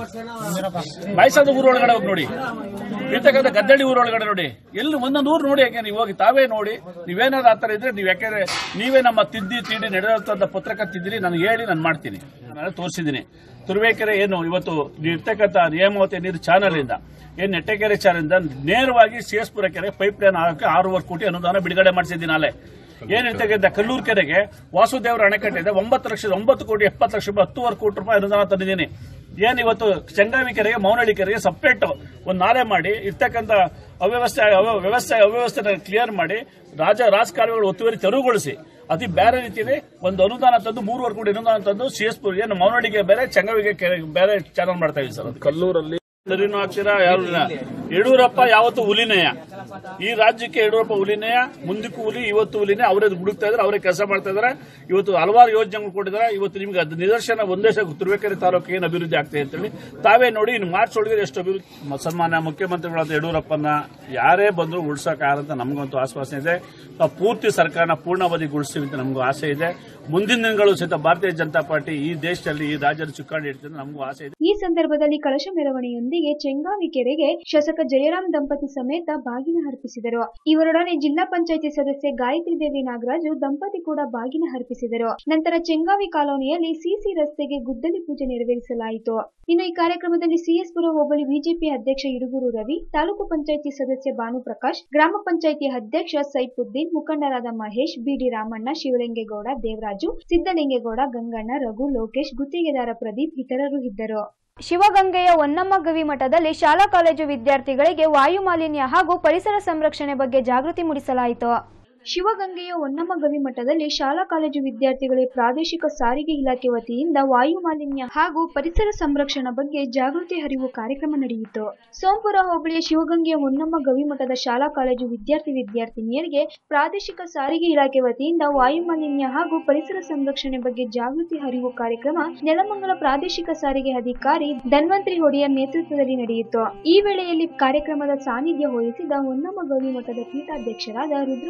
ಮೈಸಾದ ಊರೊಳಗಡೆ ಹೋಗಿ ನೋಡಿ ಇರ್ತಕ್ಕಂಥ ಗದ್ದಡಿ ಊರೊಳಗಡೆ ನೋಡಿ ಎಲ್ಲಿ ಒಂದೊಂದು ಊರು ನೋಡಿ ಯಾಕೆ ನೀವು ಹೋಗಿ ತಾವೇ ನೋಡಿ ನೀವೇನಾದ್ರು ಆತರ ಇದ್ರೆ ನೀವು ಯಾಕೆಂದ್ರೆ ನೀವೇ ನಮ್ಮ ತಿದ್ದಿ ತಿಂಡಿ ನಡೆದಂತ ಪತ್ರಕ ತಿದ್ದಿರಿ ನನಗೆ ಹೇಳಿ ನಾನು ಮಾಡ್ತೀನಿ ನಾನು ತೋರಿಸಿದ್ದೀನಿ ತುರುವೇಕೆರೆ ಏನು ಇವತ್ತು ಇರ್ತಕ್ಕಂಥ ನೇಮಾವತಿ ನೀರು ಚಾನಲ್ ಇಂದ ಏನ್ ನೆಟ್ಟಕೆರೆ ಚಾನಲ್ ಇಂದ ನೇರವಾಗಿ ಸಿಎಸ್ಪುರ ಕೆರೆ ಪೈಪ್ ಲೈನ್ ಹಾಕಿ ಆರೂವರೆ ಕೋಟಿ ಅನುದಾನ ಬಿಡುಗಡೆ ಮಾಡಿಸಿದ್ದೀನಿ ನಾಳೆ ಏನಿರ್ತಕ್ಕಂಥ ಕಲ್ಲೂರು ಕೆರೆಗೆ ವಾಸುದೇವರ ಅಣೆಕಟ್ಟಿದೆ ಒಂಬತ್ತು ಲಕ್ಷದ ಒಂಬತ್ತು ಕೋಟಿ ಎಪ್ಪತ್ತು ಲಕ್ಷ ರೂಪಾಯಿ ಹತ್ತುವರೆ ಕೋಟಿ ರೂಪಾಯಿ ಅನುದಾನ ತಂದಿದ್ದೀನಿ ಏನ್ ಇವತ್ತು ಚೆಂಗಾವಿ ಕೆರೆಗೆ ಮೌನಹಳ್ಳಿ ಕೆರೆಗೆ ಸಪ್ರೇಟ್ ಒಂದು ನಾಲೆ ಮಾಡಿ ಇರ್ತಕ್ಕಂಥ ಅವ್ಯವಸ್ಥೆ ಅವ್ಯ- ವ್ಯವಸ್ಥೆ ಅವ್ಯವಸ್ಥೆ ಕ್ಲಿಯರ್ ಮಾಡಿ ರಾಜ ರಾಜಕಾಲುವೆಗಳು ಒತ್ತುವರಿ ತೆರವುಗೊಳಿಸಿ ಅತಿ ಬೇರೆ ರೀತಿಯಲ್ಲಿ ಒಂದು ಅನುದಾನ ತಂದು ಮೂರುವರೆ ಕೋಟಿ ಅನುದಾನ ತಂದು ಸಿಎಸ್ಪುರ್ ಏನು ಮೌನಹಳ್ಳಿಗೆ ಬೇರೆ ಚೆಂಗಾವಿಗೆ ಕೆರೆ ಬೇರೆ ಚಾನಲ್ ಮಾಡ್ತಾ ಇದ್ದೀವಿ ಸರ್ ಕಲ್ಲೂರಲ್ಲಿ ಸರಿನೂ ಹಾಕ್ತೀರಾ ಯಾರು ಇಲ್ಲ ಯಡಿಯೂರಪ್ಪ ಯಾವತ್ತು ಹುಲಿನೇಯ ಈ ರಾಜ್ಯಕ್ಕೆ ಯಡಿಯೂರಪ್ಪ ಹುಲಿನೇಯ ಮುಂದಕ್ಕೂ ಹುಲಿ ಇವತ್ತು ಹುಲಿನೇ ಅವರೇ ಹುಡುಕ್ತಾ ಇದ್ದಾರೆ ಅವರೇ ಕೆಲಸ ಮಾಡ್ತಾ ಇದ್ದಾರೆ ಇವತ್ತು ಹಲವಾರು ಯೋಜನೆಗಳು ಕೊಟ್ಟಿದ್ದಾರೆ ಇವತ್ತು ನಿಮ್ಗೆ ಅದು ನಿದರ್ಶನ ಒಂದೇ ಸಲ ತುರುವೇಕೆರೆ ತಾಲೂಕು ಏನು ಅಭಿವೃದ್ಧಿ ಆಗ್ತದೆ ಅಂತೇಳಿ ತಾವೇ ನೋಡಿ ಇನ್ನು ಮಾರ್ಚ್ ಒಳಗೆ ಎಷ್ಟು ಅಭಿವೃದ್ಧಿ ಮ- ಸನ್ಮಾನ್ಯ ಮುಖ್ಯಮಂತ್ರಿಗಳಾದ ಯಡಿಯೂರಪ್ಪನ ಯಾರೇ ಬಂದರೂ ಉಳ್ಸೋಕ್ಕಾಗಂತ ನಮಗಂತೂ ಆಶ್ವಾಸನೆ ಇದೆ ನಾವು ಪೂರ್ತಿ ಸರ್ಕಾರನ ಪೂರ್ಣಾವಧಿಗೊಳಿಸ್ತೀವಿ ಅಂತ ನಮಗೂ ಆಸೆ ಇದೆ ಮುಂದಿನ ದಿನಗಳು ಸಹಿತ ಭಾರತೀಯ ಜನತಾ ಪಾರ್ಟಿ ಈ ದೇಶದಲ್ಲಿ ಈ ರಾಜ್ಯದ ಚುಕ್ಕಾಣಿ ಇಡ್ತದೆ ನಮಗೂ ಆಸೆ ಇದೆ ಈ ಸಂದರ್ಭದಲ್ಲಿ ಕಳಶ ಮೆರವಣಿಗೆಯೊಂದಿಗೆ ಚೆಂಗಾವಿ ಕೆರೆಗೆ ಶಾಸಕ ಜಯರಾಮ್ ದಂಪತಿ ಸಮೇತ ಬಾಗಿನ ಅರ್ಪಿಸಿದರು ಇವರೊಡನೆ ಜಿಲ್ಲಾ ಪಂಚಾಯಿತಿ ಸದಸ್ಯೆ ಗಾಯತ್ರಿ ದೇವಿ ನಾಗರಾಜು ದಂಪತಿ ಕೂಡ ಬಾಗಿನ ಅರ್ಪಿಸಿದರು ನಂತರ ಚೆಂಗಾವಿ ಕಾಲೋನಿಯಲ್ಲಿ ಸಿಸಿ ರಸ್ತೆಗೆ ಗುದ್ದಲಿ ಪೂಜೆ ನೆರವೇರಿಸಲಾಯಿತು ಇನ್ನು ಈ ಕಾರ್ಯಕ್ರಮದಲ್ಲಿ ಸಿಎಸ್ಪುರ ಹೋಬಳಿ ಬಿಜೆಪಿ ಅಧ್ಯಕ್ಷ ಇಡುಗೂರು ರವಿ ತಾಲೂಕು ಪಂಚಾಯಿತಿ ಸದಸ್ಯ ಭಾನುಪ್ರಕಾಶ್ ಗ್ರಾಮ ಪಂಚಾಯಿತಿ ಅಧ್ಯಕ್ಷ ಸೈಫುದ್ದೀನ್ ಮುಖಂಡರಾದ ಮಹೇಶ್ ಬಿಡಿ ರಾಮಣ್ಣ ಶಿವಲಿಂಗೇಗೌಡ ದೇವರಾಜು ಸಿದ್ದಲಿಂಗೇಗೌಡ ಗಂಗಣ್ಣ ರಘು ಲೋಕೇಶ್ ಗುತ್ತಿಗೆದಾರ ಪ್ರದೀಪ್ ಇತರರು ಇದ್ದರು ಶಿವಗಂಗೆಯ ಹೊನ್ನಮ್ಮ ಗವಿ ಮಠದಲ್ಲಿ ಶಾಲಾ ಕಾಲೇಜು ವಿದ್ಯಾರ್ಥಿಗಳಿಗೆ ವಾಯು ಮಾಲಿನ್ಯ ಹಾಗೂ ಪರಿಸರ ಸಂರಕ್ಷಣೆ ಬಗ್ಗೆ ಜಾಗೃತಿ ಮೂಡಿಸಲಾಯಿತು ಶಿವಗಂಗೆಯ ಹೊನ್ನಮ್ಮ ಗವಿ ಮಠದಲ್ಲಿ ಶಾಲಾ ಕಾಲೇಜು ವಿದ್ಯಾರ್ಥಿಗಳಿಗೆ ಪ್ರಾದೇಶಿಕ ಸಾರಿಗೆ ಇಲಾಖೆ ವತಿಯಿಂದ ವಾಯು ಮಾಲಿನ್ಯ ಹಾಗೂ ಪರಿಸರ ಸಂರಕ್ಷಣಾ ಬಗ್ಗೆ ಜಾಗೃತಿ ಅರಿವು ಕಾರ್ಯಕ್ರಮ ನಡೆಯಿತು ಸೋಂಪುರ ಹೋಬಳಿಯ ಶಿವಗಂಗೆಯ ಹೊನ್ನಮ್ಮ ಗವಿ ಮಠದ ಶಾಲಾ ಕಾಲೇಜು ವಿದ್ಯಾರ್ಥಿ ವಿದ್ಯಾರ್ಥಿನಿಯರಿಗೆ ಪ್ರಾದೇಶಿಕ ಸಾರಿಗೆ ಇಲಾಖೆ ವತಿಯಿಂದ ವಾಯು ಮಾಲಿನ್ಯ ಹಾಗೂ ಪರಿಸರ ಸಂರಕ್ಷಣೆ ಬಗ್ಗೆ ಜಾಗೃತಿ ಅರಿವು ಕಾರ್ಯಕ್ರಮ ನೆಲಮಂಗಲ ಪ್ರಾದೇಶಿಕ ಸಾರಿಗೆ ಅಧಿಕಾರಿ ಧನ್ವಂತ್ರಿ ಒಡೆಯರ್ ನೇತೃತ್ವದಲ್ಲಿ ನಡೆಯಿತು ಈ ವೇಳೆಯಲ್ಲಿ ಕಾರ್ಯಕ್ರಮದ ಸಾನ್ನಿಧ್ಯ ವಹಿಸಿದ ಹೊನ್ನಮ್ಮ ಗವಿ ಮಠದ ಪೀಠಾಧ್ಯಕ್ಷರಾದ ರುದ್ರಮುನಿ ಶಿವ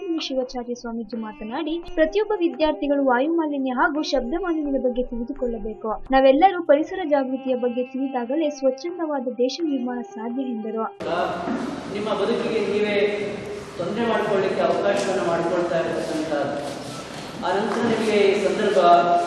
ಶಿವಾಚಾರ್ಯ ಸ್ವಾಮೀಜಿ ಮಾತನಾಡಿ ಪ್ರತಿಯೊಬ್ಬ ವಿದ್ಯಾರ್ಥಿಗಳು ವಾಯು ಮಾಲಿನ್ಯ ಹಾಗೂ ಶಬ್ದ ಮಾಲಿನ್ಯದ ಬಗ್ಗೆ ತಿಳಿದುಕೊಳ್ಳಬೇಕು ನಾವೆಲ್ಲರೂ ಪರಿಸರ ಜಾಗೃತಿಯ ಬಗ್ಗೆ ತಿಳಿದಾಗಲೇ ಸ್ವಚ್ಛಂದವಾದ ದೇಶ ನಿರ್ಮಾಣ ಸಾಧ್ಯ ಎಂದರು ನಿಮ್ಮ ಬದುಕಿಗೆ ನೀವೇ ತೊಂದರೆ ಮಾಡಿಕೊಳ್ಳಿಕ್ಕೆ ಅವಕಾಶವನ್ನು ಮಾಡಿಕೊಳ್ತಾ ಇರತಕ್ಕಂಥದ್ದು ಆ ನಂತರ ನಿಮಗೆ ಈ ಸಂದರ್ಭ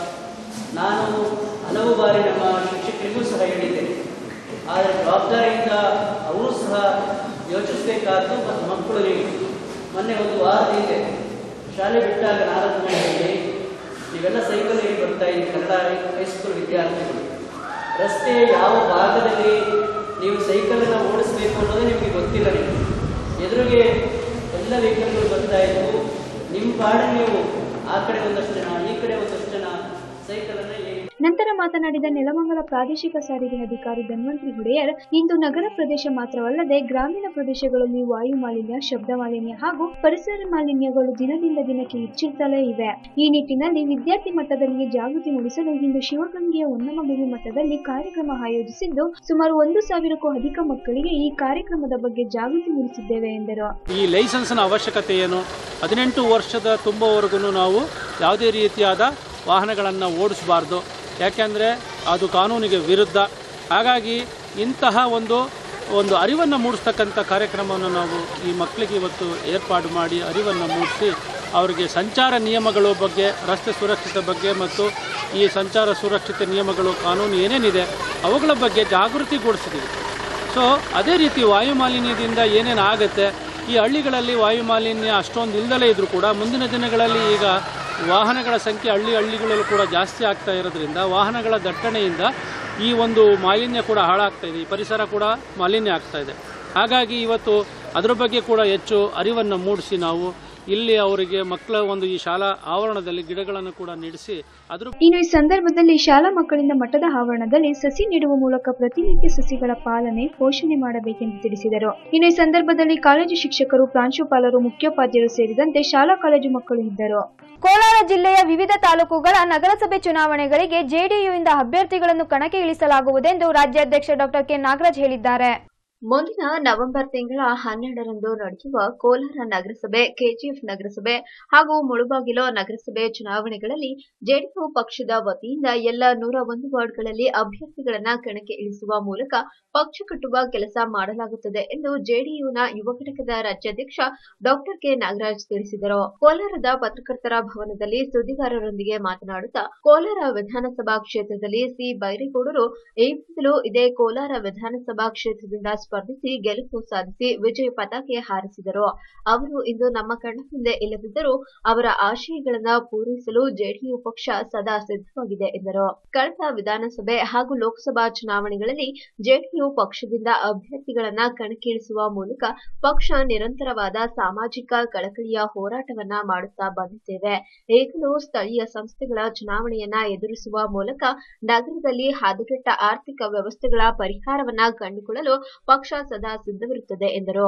ನಾನು ಹಲವು ಬಾರಿ ನಮ್ಮ ಶಿಕ್ಷಕರಿಗೂ ಸಹ ಹೇಳಿದ್ದೇನೆ ಆದರೆ ಜವಾಬ್ದಾರಿಯಿಂದ ಅವರು ಸಹ ಯೋಚಿಸಬೇಕಾದ್ದು ಮತ್ತು ಮಕ್ಕಳು ನೀವು ಮೊನ್ನೆ ಒಂದು ವಾರದ ಹಿಂದೆ ಶಾಲೆ ಬಿಟ್ಟಾಗ ನಾಲ್ಕು ಗಂಟೆಗೆ ನೀವೆಲ್ಲ ಸೈಕಲಲ್ಲಿ ಬರ್ತಾ ಇದ್ದೀರಿ ಕನ್ನಡ ಹೈಸ್ಕೂಲ್ ವಿದ್ಯಾರ್ಥಿಗಳು ರಸ್ತೆ ಯಾವ ಭಾಗದಲ್ಲಿ ನೀವು ಸೈಕಲನ್ನು ಓಡಿಸಬೇಕು ಅನ್ನೋದೇ ನಿಮಗೆ ಗೊತ್ತಿಲ್ಲ ನಿಮಗೆ ಎದುರಿಗೆ ಎಲ್ಲ ವೆಹಿಕಲ್ಗಳು ಬರ್ತಾ ಇದ್ವು ನಿಮ್ಮ ಪಾಡ ನೀವು ಆ ಕಡೆ ಒಂದಷ್ಟು ಜನ ಈ ಕಡೆ ಒಂದಷ್ಟು ಜನ ಸೈಕಲನ್ನು ಹೇಗೆ ನಂತರ ಮಾತನಾಡಿದ ನೆಲಮಂಗಲ ಪ್ರಾದೇಶಿಕ ಸಾರಿಗೆ ಅಧಿಕಾರಿ ಧನ್ವಂತ್ರಿ ಹುಡೆಯರ್ ಇಂದು ನಗರ ಪ್ರದೇಶ ಮಾತ್ರವಲ್ಲದೆ ಗ್ರಾಮೀಣ ಪ್ರದೇಶಗಳಲ್ಲಿ ವಾಯು ಮಾಲಿನ್ಯ ಶಬ್ದ ಮಾಲಿನ್ಯ ಹಾಗೂ ಪರಿಸರ ಮಾಲಿನ್ಯಗಳು ದಿನದಿಂದ ದಿನಕ್ಕೆ ಹೆಚ್ಚುತ್ತಲೇ ಇವೆ ಈ ನಿಟ್ಟಿನಲ್ಲಿ ವಿದ್ಯಾರ್ಥಿ ಮಟ್ಟದಲ್ಲಿ ಜಾಗೃತಿ ಮೂಡಿಸಲು ಇಂದು ಶಿವಗಂಗೆಯ ಹೊನ್ನಮಗುಡಿ ಮಠದಲ್ಲಿ ಕಾರ್ಯಕ್ರಮ ಆಯೋಜಿಸಿದ್ದು ಸುಮಾರು ಒಂದು ಸಾವಿರಕ್ಕೂ ಅಧಿಕ ಮಕ್ಕಳಿಗೆ ಈ ಕಾರ್ಯಕ್ರಮದ ಬಗ್ಗೆ ಜಾಗೃತಿ ಮೂಡಿಸಿದ್ದೇವೆ ಎಂದರು ಈ ಲೈಸೆನ್ಸ್ನ ಅವಶ್ಯಕತೆ ಏನು ಹದಿನೆಂಟು ವರ್ಷದ ತುಂಬುವವರೆಗೂ ನಾವು ಯಾವುದೇ ರೀತಿಯಾದ ವಾಹನಗಳನ್ನು ಓಡಿಸಬಾರ್ದು ಯಾಕೆಂದರೆ ಅದು ಕಾನೂನಿಗೆ ವಿರುದ್ಧ ಹಾಗಾಗಿ ಇಂತಹ ಒಂದು ಒಂದು ಅರಿವನ್ನು ಮೂಡಿಸ್ತಕ್ಕಂಥ ಕಾರ್ಯಕ್ರಮವನ್ನು ನಾವು ಈ ಮಕ್ಕಳಿಗೆ ಇವತ್ತು ಏರ್ಪಾಡು ಮಾಡಿ ಅರಿವನ್ನು ಮೂಡಿಸಿ ಅವರಿಗೆ ಸಂಚಾರ ನಿಯಮಗಳ ಬಗ್ಗೆ ರಸ್ತೆ ಸುರಕ್ಷತೆ ಬಗ್ಗೆ ಮತ್ತು ಈ ಸಂಚಾರ ಸುರಕ್ಷತೆ ನಿಯಮಗಳು ಕಾನೂನು ಏನೇನಿದೆ ಅವುಗಳ ಬಗ್ಗೆ ಜಾಗೃತಿಗೊಳಿಸಿದ್ದೀವಿ ಸೊ ಅದೇ ರೀತಿ ವಾಯು ಮಾಲಿನ್ಯದಿಂದ ಏನೇನು ಆಗುತ್ತೆ ಈ ಹಳ್ಳಿಗಳಲ್ಲಿ ವಾಯು ಮಾಲಿನ್ಯ ಅಷ್ಟೊಂದು ಇಲ್ದಲೇ ಇದ್ರೂ ಕೂಡ ಮುಂದಿನ ದಿನಗಳಲ್ಲಿ ಈಗ ವಾಹನಗಳ ಸಂಖ್ಯೆ ಹಳ್ಳಿ ಹಳ್ಳಿಗಳಲ್ಲೂ ಕೂಡ ಜಾಸ್ತಿ ಆಗ್ತಾ ಇರೋದ್ರಿಂದ ವಾಹನಗಳ ದಟ್ಟಣೆಯಿಂದ ಈ ಒಂದು ಮಾಲಿನ್ಯ ಕೂಡ ಹಾಳಾಗ್ತಾ ಇದೆ ಈ ಪರಿಸರ ಕೂಡ ಮಾಲಿನ್ಯ ಆಗ್ತಾ ಇದೆ ಹಾಗಾಗಿ ಇವತ್ತು ಅದರ ಬಗ್ಗೆ ಕೂಡ ಹೆಚ್ಚು ಅರಿವನ್ನು ಮೂಡಿಸಿ ನಾವು ಇಲ್ಲಿ ಅವರಿಗೆ ಮಕ್ಕಳ ಒಂದು ಈ ಶಾಲಾ ಆವರಣದಲ್ಲಿ ಗಿಡಗಳನ್ನು ಕೂಡ ನೆಡೆಸಿ ಅದ್ರ ಇನ್ನು ಈ ಸಂದರ್ಭದಲ್ಲಿ ಶಾಲಾ ಮಕ್ಕಳಿಂದ ಮಠದ ಆವರಣದಲ್ಲಿ ಸಸಿ ನೆಡುವ ಮೂಲಕ ಪ್ರತಿನಿತ್ಯ ಸಸಿಗಳ ಪಾಲನೆ ಪೋಷಣೆ ಮಾಡಬೇಕೆಂದು ತಿಳಿಸಿದರು ಇನ್ನು ಈ ಸಂದರ್ಭದಲ್ಲಿ ಕಾಲೇಜು ಶಿಕ್ಷಕರು ಪ್ರಾಂಶುಪಾಲರು ಮುಖ್ಯೋಪಾಧ್ಯಾಯರು ಸೇರಿದಂತೆ ಶಾಲಾ ಕಾಲೇಜು ಮಕ್ಕಳು ಇದ್ದರು ಕೋಲಾರ ಜಿಲ್ಲೆಯ ವಿವಿಧ ತಾಲೂಕುಗಳ ನಗರಸಭೆ ಚುನಾವಣೆಗಳಿಗೆ ಜೆಡಿಯುಯಿಂದ ಅಭ್ಯರ್ಥಿಗಳನ್ನು ಕಣಕ್ಕೆ ಇಳಿಸಲಾಗುವುದೆಂದು ರಾಜ್ಯಾಧ್ಯಕ್ಷ ಡಾಕ್ಟರ್ ಕೆ ನಾಗರಾಜ್ ಹೇಳಿದ್ದಾರೆ ಮುಂದಿನ ನವೆಂಬರ್ ತಿಂಗಳ ಹನ್ನೆರಡರಂದು ನಡೆಯುವ ಕೋಲಾರ ನಗರಸಭೆ ಕೆಜಿಎಫ್ ನಗರಸಭೆ ಹಾಗೂ ಮುಳುಬಾಗಿಲು ನಗರಸಭೆ ಚುನಾವಣೆಗಳಲ್ಲಿ ಜೆಡಿಯು ಪಕ್ಷದ ವತಿಯಿಂದ ಎಲ್ಲ ನೂರ ಒಂದು ವಾರ್ಡ್ಗಳಲ್ಲಿ ಅಭ್ಯರ್ಥಿಗಳನ್ನ ಕಣಕ್ಕೆ ಇಳಿಸುವ ಮೂಲಕ ಪಕ್ಷ ಕಟ್ಟುವ ಕೆಲಸ ಮಾಡಲಾಗುತ್ತದೆ ಎಂದು ಜೆಡಿಯುನ ಯುವ ಘಟಕದ ರಾಜ್ಯಾಧ್ಯಕ್ಷ ಡಾಕ್ಟರ್ ಕೆ ನಾಗರಾಜ್ ತಿಳಿಸಿದರು ಕೋಲಾರದ ಪತ್ರಕರ್ತರ ಭವನದಲ್ಲಿ ಸುದ್ದಿಗಾರರೊಂದಿಗೆ ಮಾತನಾಡುತ್ತಾ ಕೋಲಾರ ವಿಧಾನಸಭಾ ಕ್ಷೇತ್ರದಲ್ಲಿ ಸಿ ಬೈರೇಗೌಡರು ಈ ಮೊದಲು ಇದೇ ಕೋಲಾರ ವಿಧಾನಸಭಾ ಕ್ಷೇತ್ರದಿಂದ ಸ್ಪರ್ಧಿಸಿ ಗೆಲುವು ಸಾಧಿಸಿ ವಿಜಯ ಪತಾಕೆ ಹಾರಿಸಿದರು ಅವರು ಇಂದು ನಮ್ಮ ಕಣ್ಣ ಮುಂದೆ ಇಲ್ಲದಿದ್ದರೂ ಅವರ ಆಶಯಗಳನ್ನ ಪೂರೈಸಲು ಜೆಡಿಯು ಪಕ್ಷ ಸದಾ ಸಿದ್ಧವಾಗಿದೆ ಎಂದರು ಕಳೆದ ವಿಧಾನಸಭೆ ಹಾಗೂ ಲೋಕಸಭಾ ಚುನಾವಣೆಗಳಲ್ಲಿ ಜೆಡಿಯು ಪಕ್ಷದಿಂದ ಅಭ್ಯರ್ಥಿಗಳನ್ನ ಕಣಕ್ಕಿಳಿಸುವ ಮೂಲಕ ಪಕ್ಷ ನಿರಂತರವಾದ ಸಾಮಾಜಿಕ ಕಳಕಳಿಯ ಹೋರಾಟವನ್ನ ಮಾಡುತ್ತಾ ಬಂದಿದ್ದೇವೆ ಈಗಲೂ ಸ್ಥಳೀಯ ಸಂಸ್ಥೆಗಳ ಚುನಾವಣೆಯನ್ನ ಎದುರಿಸುವ ಮೂಲಕ ನಗರದಲ್ಲಿ ಹದಗೆಟ್ಟ ಆರ್ಥಿಕ ವ್ಯವಸ್ಥೆಗಳ ಪರಿಹಾರವನ್ನ ಕಂಡುಕೊಳ್ಳಲು ಪಕ್ಷ ಸದಾ ಸಿದ್ಧವಿರುತ್ತದೆ ಎಂದರು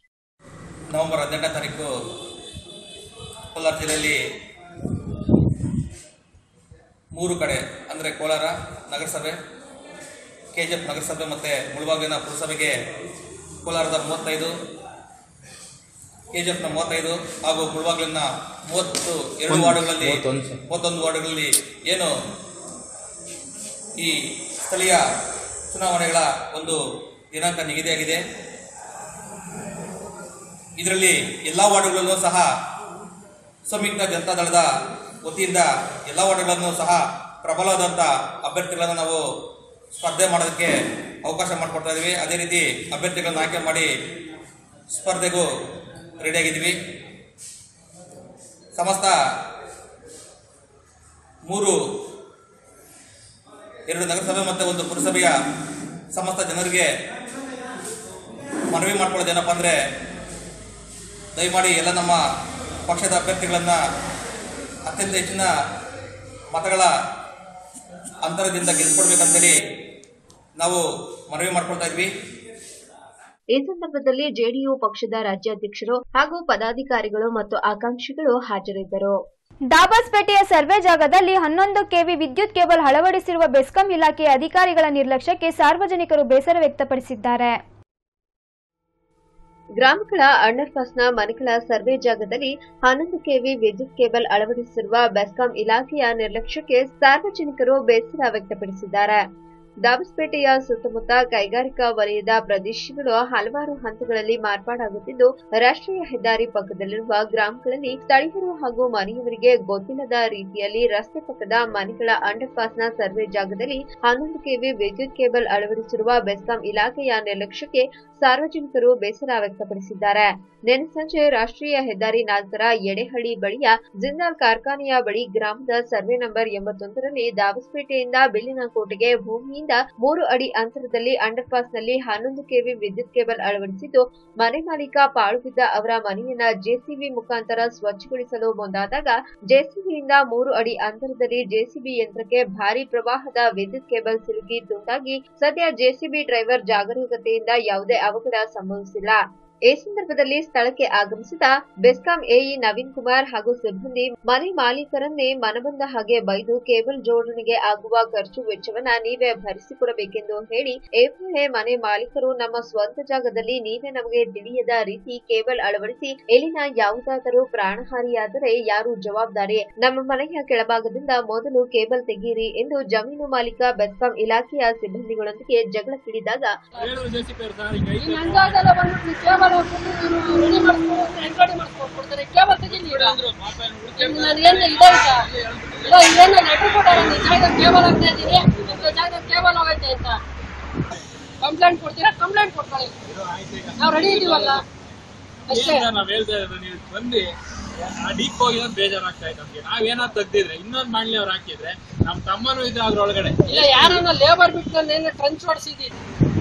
ನವೆಂಬರ್ ಹದಿನೆಂಟನೇ ತಾರೀಕು ಕೋಲಾರ ಜಿಲ್ಲೆಯಲ್ಲಿ ಮೂರು ಕಡೆ ಅಂದರೆ ಕೋಲಾರ ನಗರಸಭೆ ಕೆ ಜಿ ಎಫ್ ನಗರಸಭೆ ಮತ್ತು ಮುಳಬಾಗಿಲಿನ ಪುರಸಭೆಗೆ ಕೋಲಾರದ ಮೂವತ್ತೈದು ಕೆ ಜಿ ಎಫ್ನ ಮೂವತ್ತೈದು ಹಾಗೂ ಮುಳಬಾಗಿಲಿನ ಮೂವತ್ತು ಎರಡು ವಾರ್ಡುಗಳಲ್ಲಿ ಮೂವತ್ತೊಂದು ವಾರ್ಡುಗಳಲ್ಲಿ ಏನು ಈ ಸ್ಥಳೀಯ ಚುನಾವಣೆಗಳ ಒಂದು ದಿನಾಂಕ ನಿಗದಿಯಾಗಿದೆ ಇದರಲ್ಲಿ ಎಲ್ಲ ವಾರ್ಡುಗಳಲ್ಲೂ ಸಹ ಸಂಯುಕ್ತ ಜನತಾದಳದ ವತಿಯಿಂದ ಎಲ್ಲ ವಾರ್ಡುಗಳನ್ನು ಸಹ ಪ್ರಬಲವಾದಂಥ ಅಭ್ಯರ್ಥಿಗಳನ್ನು ನಾವು ಸ್ಪರ್ಧೆ ಮಾಡೋದಕ್ಕೆ ಅವಕಾಶ ಮಾಡಿಕೊಡ್ತಾ ಇದ್ದೀವಿ ಅದೇ ರೀತಿ ಅಭ್ಯರ್ಥಿಗಳನ್ನು ಆಯ್ಕೆ ಮಾಡಿ ಸ್ಪರ್ಧೆಗೂ ರೆಡಿಯಾಗಿದ್ದೀವಿ ಸಮಸ್ತ ಮೂರು ಎರಡು ನಗರಸಭೆ ಮತ್ತು ಒಂದು ಪುರಸಭೆಯ ಸಮಸ್ತ ಜನರಿಗೆ ಮನವಿ ಮಾಡ್ಕೊಳ್ಳೋದೇನಪ್ಪ ಅಂದರೆ ದಯಮಾಡಿ ಎಲ್ಲ ನಮ್ಮ ಪಕ್ಷದ ಅಭ್ಯರ್ಥಿಗಳನ್ನು ಅತ್ಯಂತ ಹೆಚ್ಚಿನ ಮತಗಳ ಅಂತರದಿಂದ ಗೆಲ್ಸ್ಕೊಡ್ಬೇಕಂತೇಳಿ ನಾವು ಮನವಿ ಮಾಡ್ಕೊಳ್ತಾ ಇದ್ವಿ ಈ ಸಂದರ್ಭದಲ್ಲಿ ಜೆಡಿಯು ಪಕ್ಷದ ರಾಜ್ಯಾಧ್ಯಕ್ಷರು ಹಾಗೂ ಪದಾಧಿಕಾರಿಗಳು ಮತ್ತು ಆಕಾಂಕ್ಷಿಗಳು ಹಾಜರಿದ್ದರು ದಾಬಾಸ್ಪೇಟೆಯ ಸರ್ವೆ ಜಾಗದಲ್ಲಿ ಹನ್ನೊಂದು ಕೆವಿ ವಿದ್ಯುತ್ ಕೇಬಲ್ ಅಳವಡಿಸಿರುವ ಬೆಸ್ಕಾಂ ಇಲಾಖೆಯ ಅಧಿಕಾರಿಗಳ ನಿರ್ಲಕ್ಷ್ಯಕ್ಕೆ ಸಾರ್ವಜನಿಕರು ಬೇಸರ ವ್ಯಕ್ತಪಡಿಸಿದ್ದಾರೆ ಗ್ರಾಮಗಳ ಅಂಡರ್ಪಾಸ್ನ ಮನೆಗಳ ಸರ್ವೆ ಜಾಗದಲ್ಲಿ ಹನ್ನೊಂದು ಕೆವಿ ವಿದ್ಯುತ್ ಕೇಬಲ್ ಅಳವಡಿಸಿರುವ ಬೆಸ್ಕಾಂ ಇಲಾಖೆಯ ನಿರ್ಲಕ್ಷ್ಯಕ್ಕೆ ಸಾರ್ವಜನಿಕರು ಬೇಸರ ವ್ಯಕ್ತಪಡಿಸಿದ್ದಾರೆ ದಾಬಸ್ಪೇಟೆಯ ಸುತ್ತಮುತ್ತ ಕೈಗಾರಿಕಾ ವಲಯದ ಪ್ರದೇಶಗಳು ಹಲವಾರು ಹಂತಗಳಲ್ಲಿ ಮಾರ್ಪಾಡಾಗುತ್ತಿದ್ದು ರಾಷ್ಟ್ರೀಯ ಹೆದ್ದಾರಿ ಪಕ್ಕದಲ್ಲಿರುವ ಗ್ರಾಮಗಳಲ್ಲಿ ಸ್ಥಳೀಯರು ಹಾಗೂ ಮನೆಯವರಿಗೆ ಗೊತ್ತಿಲ್ಲದ ರೀತಿಯಲ್ಲಿ ರಸ್ತೆ ಪಕ್ಕದ ಮನೆಗಳ ಅಂಡರ್ಪಾಸ್ನ ಸರ್ವೆ ಜಾಗದಲ್ಲಿ ಹನ್ನೊಂದು ಕೆವಿ ವಿದ್ಯುತ್ ಕೇಬಲ್ ಅಳವಡಿಸಿರುವ ಬೆಸ್ಕಾಂ ಇಲಾಖೆಯ ನಿರ್ಲಕ್ಷ್ಯಕ್ಕೆ ಸಾರ್ವಜನಿಕರು ಬೇಸರ ವ್ಯಕ್ತಪಡಿಸಿದ್ದಾರೆ ನಿನ್ನೆ ಸಂಜೆ ರಾಷ್ಟ್ರೀಯ ಹೆದ್ದಾರಿ ನಾಲ್ಕರ ಎಡೆಹಳ್ಳಿ ಬಳಿಯ ಜಿಂದಾಲ್ ಕಾರ್ಖಾನೆಯ ಬಳಿ ಗ್ರಾಮದ ಸರ್ವೆ ನಂಬರ್ ಎಂಬತ್ತೊಂದರಲ್ಲಿ ದಾಬಸ್ಪೇಟೆಯಿಂದ ಬಿಲ್ಲಿನಕೋಟೆಗೆ ಭೂಮಿಯಿಂದ ಮೂರು ಅಡಿ ಅಂತರದಲ್ಲಿ ಅಂಡರ್ಪಾಸ್ನಲ್ಲಿ ಹನ್ನೊಂದು ಕೆವಿ ವಿದ್ಯುತ್ ಕೇಬಲ್ ಅಳವಡಿಸಿದ್ದು ಮನೆ ಮಾಲೀಕ ಪಾಳುಬಿದ್ದ ಅವರ ಮನೆಯನ್ನ ಜೆಸಿಬಿ ಮುಖಾಂತರ ಸ್ವಚ್ಛಗೊಳಿಸಲು ಮುಂದಾದಾಗ ಜೆಸಿಬಿಯಿಂದ ಮೂರು ಅಡಿ ಅಂತರದಲ್ಲಿ ಜೆಸಿಬಿ ಯಂತ್ರಕ್ಕೆ ಭಾರಿ ಪ್ರವಾಹದ ವಿದ್ಯುತ್ ಕೇಬಲ್ ಸಿಲುಕಿ ತುಂಡಾಗಿ ಸದ್ಯ ಜೆಸಿಬಿ ಡ್ರೈವರ್ ಜಾಗರೂಕತೆಯಿಂದ ಯಾವುದೇ ಅವಘಡ ಸಂಭವಿಸಿಲ್ಲ ಈ ಸಂದರ್ಭದಲ್ಲಿ ಸ್ಥಳಕ್ಕೆ ಆಗಮಿಸಿದ ಬೆಸ್ಕಾಂ ಎಇ ನವೀನ್ ಕುಮಾರ್ ಹಾಗೂ ಸಿಬ್ಬಂದಿ ಮನೆ ಮಾಲೀಕರನ್ನೇ ಮನಬಂದ ಹಾಗೆ ಬೈದು ಕೇಬಲ್ ಜೋಡಣೆಗೆ ಆಗುವ ಖರ್ಚು ವೆಚ್ಚವನ್ನ ನೀವೇ ಭರಿಸಿಕೊಡಬೇಕೆಂದು ಹೇಳಿ ಈ ವೇಳೆ ಮನೆ ಮಾಲೀಕರು ನಮ್ಮ ಸ್ವಂತ ಜಾಗದಲ್ಲಿ ನೀವೇ ನಮಗೆ ತಿಳಿಯದ ರೀತಿ ಕೇಬಲ್ ಅಳವಡಿಸಿ ಇಲ್ಲಿನ ಯಾವುದಾದರೂ ಪ್ರಾಣಹಾನಿಯಾದರೆ ಯಾರು ಜವಾಬ್ದಾರಿ ನಮ್ಮ ಮನೆಯ ಕೆಳಭಾಗದಿಂದ ಮೊದಲು ಕೇಬಲ್ ತೆಗೀರಿ ಎಂದು ಜಮೀನು ಮಾಲೀಕ ಬೆಸ್ಕಾಂ ಇಲಾಖೆಯ ಸಿಬ್ಬಂದಿಗಳೊಂದಿಗೆ ಜಗಳಕ್ಕಿಳಿದಾಗ ರೆಡಿ ಮಾಡ್ಕೊಂಡು ಎನ್ಕ್ವೈರಿ ಮಾಡ್ಕೊಡ್ತಾರೆ ಕೇಬಲ್ ತೆಗೀಲಿ ಈಗ ನನಗೇನು ಇದಾಯ್ತಾ ಇಲ್ಲ ಇದೇನು ಲೆಟರ್ ಕೊಟ್ಟಾರೆ ಈ ಜಾಗದ ಕೇಬಲ್ ಆಗ್ತಾ ಇದ್ದೀನಿ ಇಂಥ ಜಾಗದ ಕೇಬಲ್ ಹೋಗೈತೆ ಅಂತ ಕಂಪ್ಲೇಂಟ್ ಕೊಡ್ತೀರಾ ಕಂಪ್ಲೇಂಟ್ ಕೊಡ್ಕೊಳ್ಳಿ ನಾವು ರೆಡಿ ಇದೀವಲ್ಲ ಅಷ್ಟೇ ನಾವ್ ಹೇಳ್ತಾ ಇರೋದು ನೀವು ಬಂದು ಆ ಡೀಪ್ ಹೋಗಿರೋದು ಬೇಜಾರಾಗ್ತಾ ಇದೆ ನಮ್ಗೆ ನಾವೇನಾದ್ರು ತೆಗ್ದಿದ್ರೆ ಇನ್ನೊಂದ್ ಮಾಡ್ಲಿ ಅವ್ರು ಹಾಕಿದ್ರೆ ನಮ್ ತಮ್ಮನೂ ಇದೆ ಅದ್ರೊಳಗಡೆ ಇಲ್ಲ ಯಾರನ್ನ ಲೇಬರ್ ಬಿಟ್ಟು ನಾನು ಟ್ರಂಚ್ ಹೊಡ್ಸಿದ್ದೀನಿ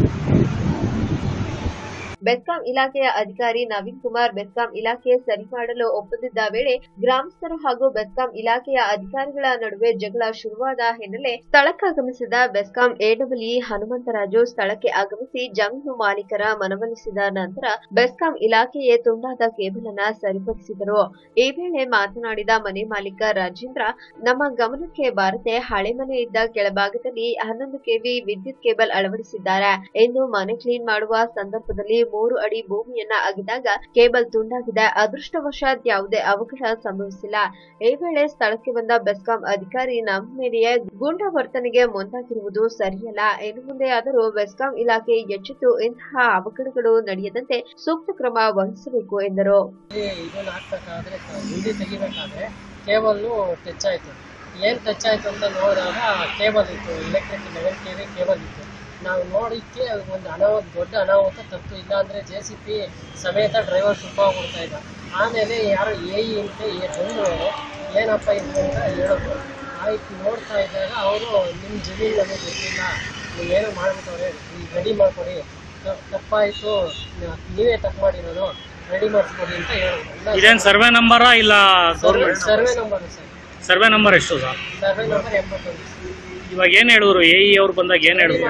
ಬೆಸ್ಕಾಂ ಇಲಾಖೆಯ ಅಧಿಕಾರಿ ನವೀನ್ ಕುಮಾರ್ ಬೆಸ್ಕಾಂ ಇಲಾಖೆ ಸರಿ ಮಾಡಲು ಒಪ್ಪದಿದ್ದ ವೇಳೆ ಗ್ರಾಮಸ್ಥರು ಹಾಗೂ ಬೆಸ್ಕಾಂ ಇಲಾಖೆಯ ಅಧಿಕಾರಿಗಳ ನಡುವೆ ಜಗಳ ಶುರುವಾದ ಹಿನ್ನೆಲೆ ಸ್ಥಳಕ್ಕಾಗಮಿಸಿದ ಬೆಸ್ಕಾಂ ಎಡಬ್ಲ್ಯೂ ಹನುಮಂತರಾಜು ಸ್ಥಳಕ್ಕೆ ಆಗಮಿಸಿ ಜಮೀನು ಮಾಲೀಕರ ಮನವೊಲಿಸಿದ ನಂತರ ಬೆಸ್ಕಾಂ ಇಲಾಖೆಯೇ ತುಂಡಾದ ಕೇಬಲ್ ಅನ್ನ ಸರಿಪಡಿಸಿದರು ಈ ವೇಳೆ ಮಾತನಾಡಿದ ಮನೆ ಮಾಲೀಕ ರಾಜೇಂದ್ರ ನಮ್ಮ ಗಮನಕ್ಕೆ ಬಾರದೆ ಹಳೆ ಮನೆ ಇದ್ದ ಕೆಳಭಾಗದಲ್ಲಿ ಹನ್ನೊಂದು ಕೆವಿ ವಿದ್ಯುತ್ ಕೇಬಲ್ ಅಳವಡಿಸಿದ್ದಾರೆ ಎಂದು ಮನೆ ಕ್ಲೀನ್ ಮಾಡುವ ಸಂದರ್ಭದಲ್ಲಿ ಮೂರು ಅಡಿ ಭೂಮಿಯನ್ನ ಅಗಿದಾಗ ಕೇಬಲ್ ತುಂಡಾಗಿದೆ ಅದೃಷ್ಟವಶಾತ್ ಯಾವುದೇ ಅವಘಡ ಸಂಭವಿಸಿಲ್ಲ ಈ ವೇಳೆ ಸ್ಥಳಕ್ಕೆ ಬಂದ ಬೆಸ್ಕಾಂ ಅಧಿಕಾರಿ ನಮ್ಮ ಮೇಲೆಯೇ ಗೂಂಡಾ ವರ್ತನೆಗೆ ಮುಂದಾಗಿರುವುದು ಸರಿಯಲ್ಲ ಇನ್ನು ಮುಂದೆಯಾದರೂ ಬೆಸ್ಕಾಂ ಇಲಾಖೆ ಎಚ್ಚೆತ್ತು ಇಂತಹ ಅವಘಡಗಳು ನಡೆಯದಂತೆ ಸೂಕ್ತ ಕ್ರಮ ವಹಿಸಬೇಕು ಎಂದರು ಇದನ್ನ ಹಾಕ್ಬೇಕಾದ್ರೆ ಹಿಂದಿ ತೆಗಿಬೇಕಾದ್ರೆ ಕೇಬಲ್ಲು ಟಚ್ ಆಯ್ತು ಏನ್ ಟಚ್ ಆಯ್ತು ಅಂತ ನೋಡಿದಾಗ ಕೇಬಲ್ ಇತ್ತು electric eleven K V cable ಇತ್ತು ನಾವು ನೋಡಿಕ್ಕೆ ಒಂದು ಅನಾಹುತ ದೊಡ್ಡ ಅನಾಹುತ ತಪ್ಪು ಇಲ್ಲಾಂದ್ರೆ ಜೆ ಸಿ ಪಿ ಸಮೇತ ಡ್ರೈವರ್ ತುಂಬ ಹೋಗ್ತಾ ಇದ್ದ ಆಮೇಲೆ ಯಾರೋ ಎ ಇ ಅಂತ ಬಂದು ಏನಪ್ಪ ಇದು ಅಂತ ಹೇಳಿದ್ರು ಆಯ್ತು ನೋಡ್ತಾ ಇದ್ದಾಗ ಅವರು ನಿಮ್ಮ ಜಮೀನು ನಮಗೆ ಗೊತ್ತಿಲ್ಲ ನೀವೇನೋ ಮಾಡ್ಬಿಟ್ಟವ್ರೆ ರೆಡಿ ಮಾಡ್ಕೊಡಿ ತಪ್- ತಪ್ಪಾಯ್ತು ನ- ನೀವೇ ತಪ್ಪು ಮಾಡಿರೋದು ರೆಡಿ ಮಾಡಿಸ್ಕೊಡಿ ಅಂತ ಹೇಳಿದ್ರು ಇದೇನ್ ಸರ್ವೆ ನಂಬರಾ ಇಲ್ಲ government survey number sir survey number ಎಷ್ಟು ಸರ್ ಸರ್ವೆ ನಂಬರ್ ಎಂಬತ್ತೊಂದು ಇವಾಗ ಏನ್ ಹೇಳಿದ್ರು ಎ ಇ ಅವ್ರು ಬಂದಾಗ ಏನ್ ಹೇಳಿದ್ರು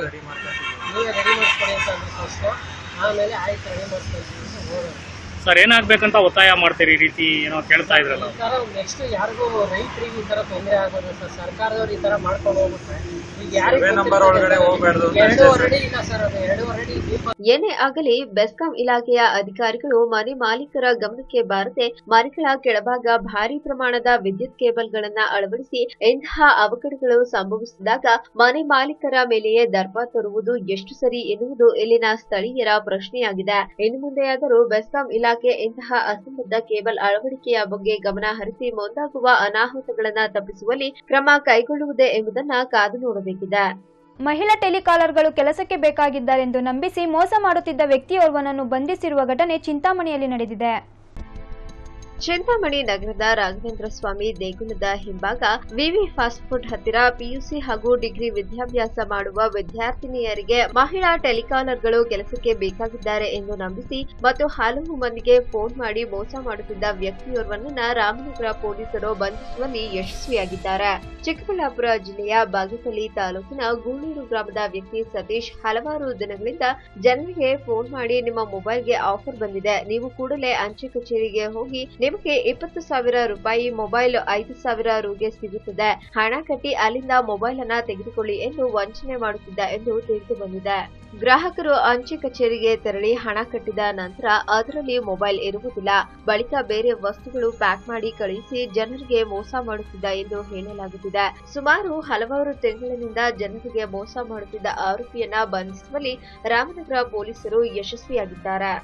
ನೀವೇ ರೆಡಿ ಮಾಡಿಸ್ಕೊಡಿ ಅಂತ ಅಂದ್ರು ಫಸ್ಟು ಆಮೇಲೆ ಆಯ್ತು ರೆಡಿ ಮಾಡಿಸ್ಕೊಳ್ತೀವಿ ಅಂತ ಹೋಗೋದು ಸರ್ ಏನಾಗ್ಬೇಕಂತ ಒತ್ತಾಯ ಮಾಡ್ತೀರಿ ಈ ರೀತಿ ಏನೋ ಕೇಳ್ತಾ ಇದ್ರಲ್ಲ ಈ ತರ ನೆಕ್ಸ್ಟ್ ಯಾರಿಗೂ ರೈತರಿಗೆ ಈ ತರ ತೊಂದರೆ ಆಗೋದು ಸರ್ ಸರ್ಕಾರದವ್ರು ಈ ತರ ಮಾಡ್ಕೊಂಡು ಹೋಗ್ಬಿಟ್ರೆ ಈಗ ಯಾರಿಗೆ ನಂಬರ್ ಒಳಗಡೆ ಹೋಗ್ಬಾರ್ದು ಅಂತ ಎರಡು ಅಷ್ಟೇ ಅಡಿ ಇಲ್ಲ ಸರ್ ಅದು ಎರಡು ಅಡಿ ದೀಪ ಏನೇ ಆಗಲಿ ಬೆಸ್ಕಾಂ ಇಲಾಖೆಯ ಅಧಿಕಾರಿಗಳು ಮನೆ ಮಾಲೀಕರ ಗಮನಕ್ಕೆ ಬಾರದೆ ಮನೆಗಳ ಕೆಳಭಾಗ ಭಾರಿ ಪ್ರಮಾಣದ ವಿದ್ಯುತ್ ಕೇಬಲ್ಗಳನ್ನ ಅಳವಡಿಸಿ ಇಂತಹ ಅವಘಡಗಳು ಸಂಭವಿಸಿದಾಗ ಮನೆ ಮಾಲೀಕರ ಮೇಲೆಯೇ ದರ್ಪ ತರುವುದು ಎಷ್ಟು ಸರಿ ಎನ್ನುವುದು ಇಲ್ಲಿನ ಸ್ಥಳೀಯರ ಪ್ರಶ್ನೆಯಾಗಿದೆ ಇನ್ನು ಮುಂದೆಯಾದರೂ ಬೆಸ್ಕಾಂ ಇಲಾಖೆ ಇಂತಹ ಅಸಂಬದ್ಧ ಕೇಬಲ್ ಅಳವಡಿಕೆಯ ಬಗ್ಗೆ ಗಮನ ಹರಿಸಿ ಮುಂದಾಗುವ ಅನಾಹುತಗಳನ್ನ ತಪ್ಪಿಸುವಲ್ಲಿ ಕ್ರಮ ಕೈಗೊಳ್ಳುವುದೇ ಎಂಬುದನ್ನ ಕಾದು ನೋಡಬೇಕಿದೆ ಮಹಿಳಾ ಟೆಲಿಕಾಲರ್ಗಳು ಕೆಲಸಕ್ಕೆ ಬೇಕಾಗಿದ್ದಾರೆಂದು ನಂಬಿಸಿ ಮೋಸ ಮಾಡುತ್ತಿದ್ದ ವ್ಯಕ್ತಿಯೋರ್ವನನ್ನು ಬಂಧಿಸಿರುವ ಘಟನೆ ಚಿಂತಾಮಣಿಯಲ್ಲಿ ನಡೆದಿದೆ ಚಿಂತಾಮಣಿ ನಗರದ ರಾಘವೇಂದ್ರ ಸ್ವಾಮಿ ದೇಗುಲದ ಹಿಂಭಾಗ ವಿವಿ ಫಾಸ್ಟ್ ಫುಡ್ ಹತ್ತಿರ ಪಿಯುಸಿ ಹಾಗೂ ಡಿಗ್ರಿ ವಿದ್ಯಾಭ್ಯಾಸ ಮಾಡುವ ವಿದ್ಯಾರ್ಥಿನಿಯರಿಗೆ ಮಹಿಳಾ ಟೆಲಿಕಾಲರ್ಗಳು ಕೆಲಸಕ್ಕೆ ಬೇಕಾಗಿದ್ದಾರೆ ಎಂದು ನಂಬಿಸಿ ಮತ್ತು ಹಲವು ಮಂದಿಗೆ ಫೋನ್ ಮಾಡಿ ಮೋಸ ಮಾಡುತ್ತಿದ್ದ ವ್ಯಕ್ತಿಯೋರ್ವನನ್ನ ರಾಮನಗರ ಪೊಲೀಸರು ಬಂಧಿಸುವಲ್ಲಿ ಯಶಸ್ವಿಯಾಗಿದ್ದಾರೆ ಚಿಕ್ಕಬಳ್ಳಾಪುರ ಜಿಲ್ಲೆಯ ಬಾಗೇಪಲ್ಲಿ ತಾಲೂಕಿನ ಗೂಳೂರು ಗ್ರಾಮದ ವ್ಯಕ್ತಿ ಸತೀಶ್ ಹಲವಾರು ದಿನಗಳಿಂದ ಜನರಿಗೆ ಫೋನ್ ಮಾಡಿ ನಿಮ್ಮ ಮೊಬೈಲ್ಗೆ ಆಫರ್ ಬಂದಿದೆ ನೀವು ಕೂಡಲೇ ಅಂಚೆ ಕಚೇರಿಗೆ ಹೋಗಿ ನಿಮ್ಮ ನಿಮಗೆ ಇಪ್ಪತ್ತು ಸಾವಿರ ರೂಪಾಯಿ ಮೊಬೈಲ್ ಐದು ಸಾವಿರ ರುಗೆ ಸಿಗುತ್ತದೆ ಹಣ ಕಟ್ಟಿ ಅಲ್ಲಿಂದ ಮೊಬೈಲ್ ಅನ್ನ ತೆಗೆದುಕೊಳ್ಳಿ ಎಂದು ವಂಚನೆ ಮಾಡುತ್ತಿದ್ದ ಎಂದು ತಿಳಿದು ಬಂದಿದೆ ಗ್ರಾಹಕರು ಅಂಚೆ ಕಚೇರಿಗೆ ತೆರಳಿ ಹಣ ಕಟ್ಟಿದ ನಂತರ ಅದರಲ್ಲಿ ಮೊಬೈಲ್ ಇರುವುದಿಲ್ಲ ಬಳಿಕ ಬೇರೆ ವಸ್ತುಗಳು ಪ್ಯಾಕ್ ಮಾಡಿ ಕಳುಹಿಸಿ ಜನರಿಗೆ ಮೋಸ ಮಾಡುತ್ತಿದ್ದ ಎಂದು ಹೇಳಲಾಗುತ್ತಿದೆ ಸುಮಾರು ಹಲವಾರು ತಿಂಗಳಿನಿಂದ ಜನರಿಗೆ ಮೋಸ ಮಾಡುತ್ತಿದ್ದ ಆರೋಪಿಯನ್ನ ಬಂಧಿಸುವಲ್ಲಿ ರಾಮನಗರ ಪೊಲೀಸರು ಯಶಸ್ವಿಯಾಗಿದ್ದಾರೆ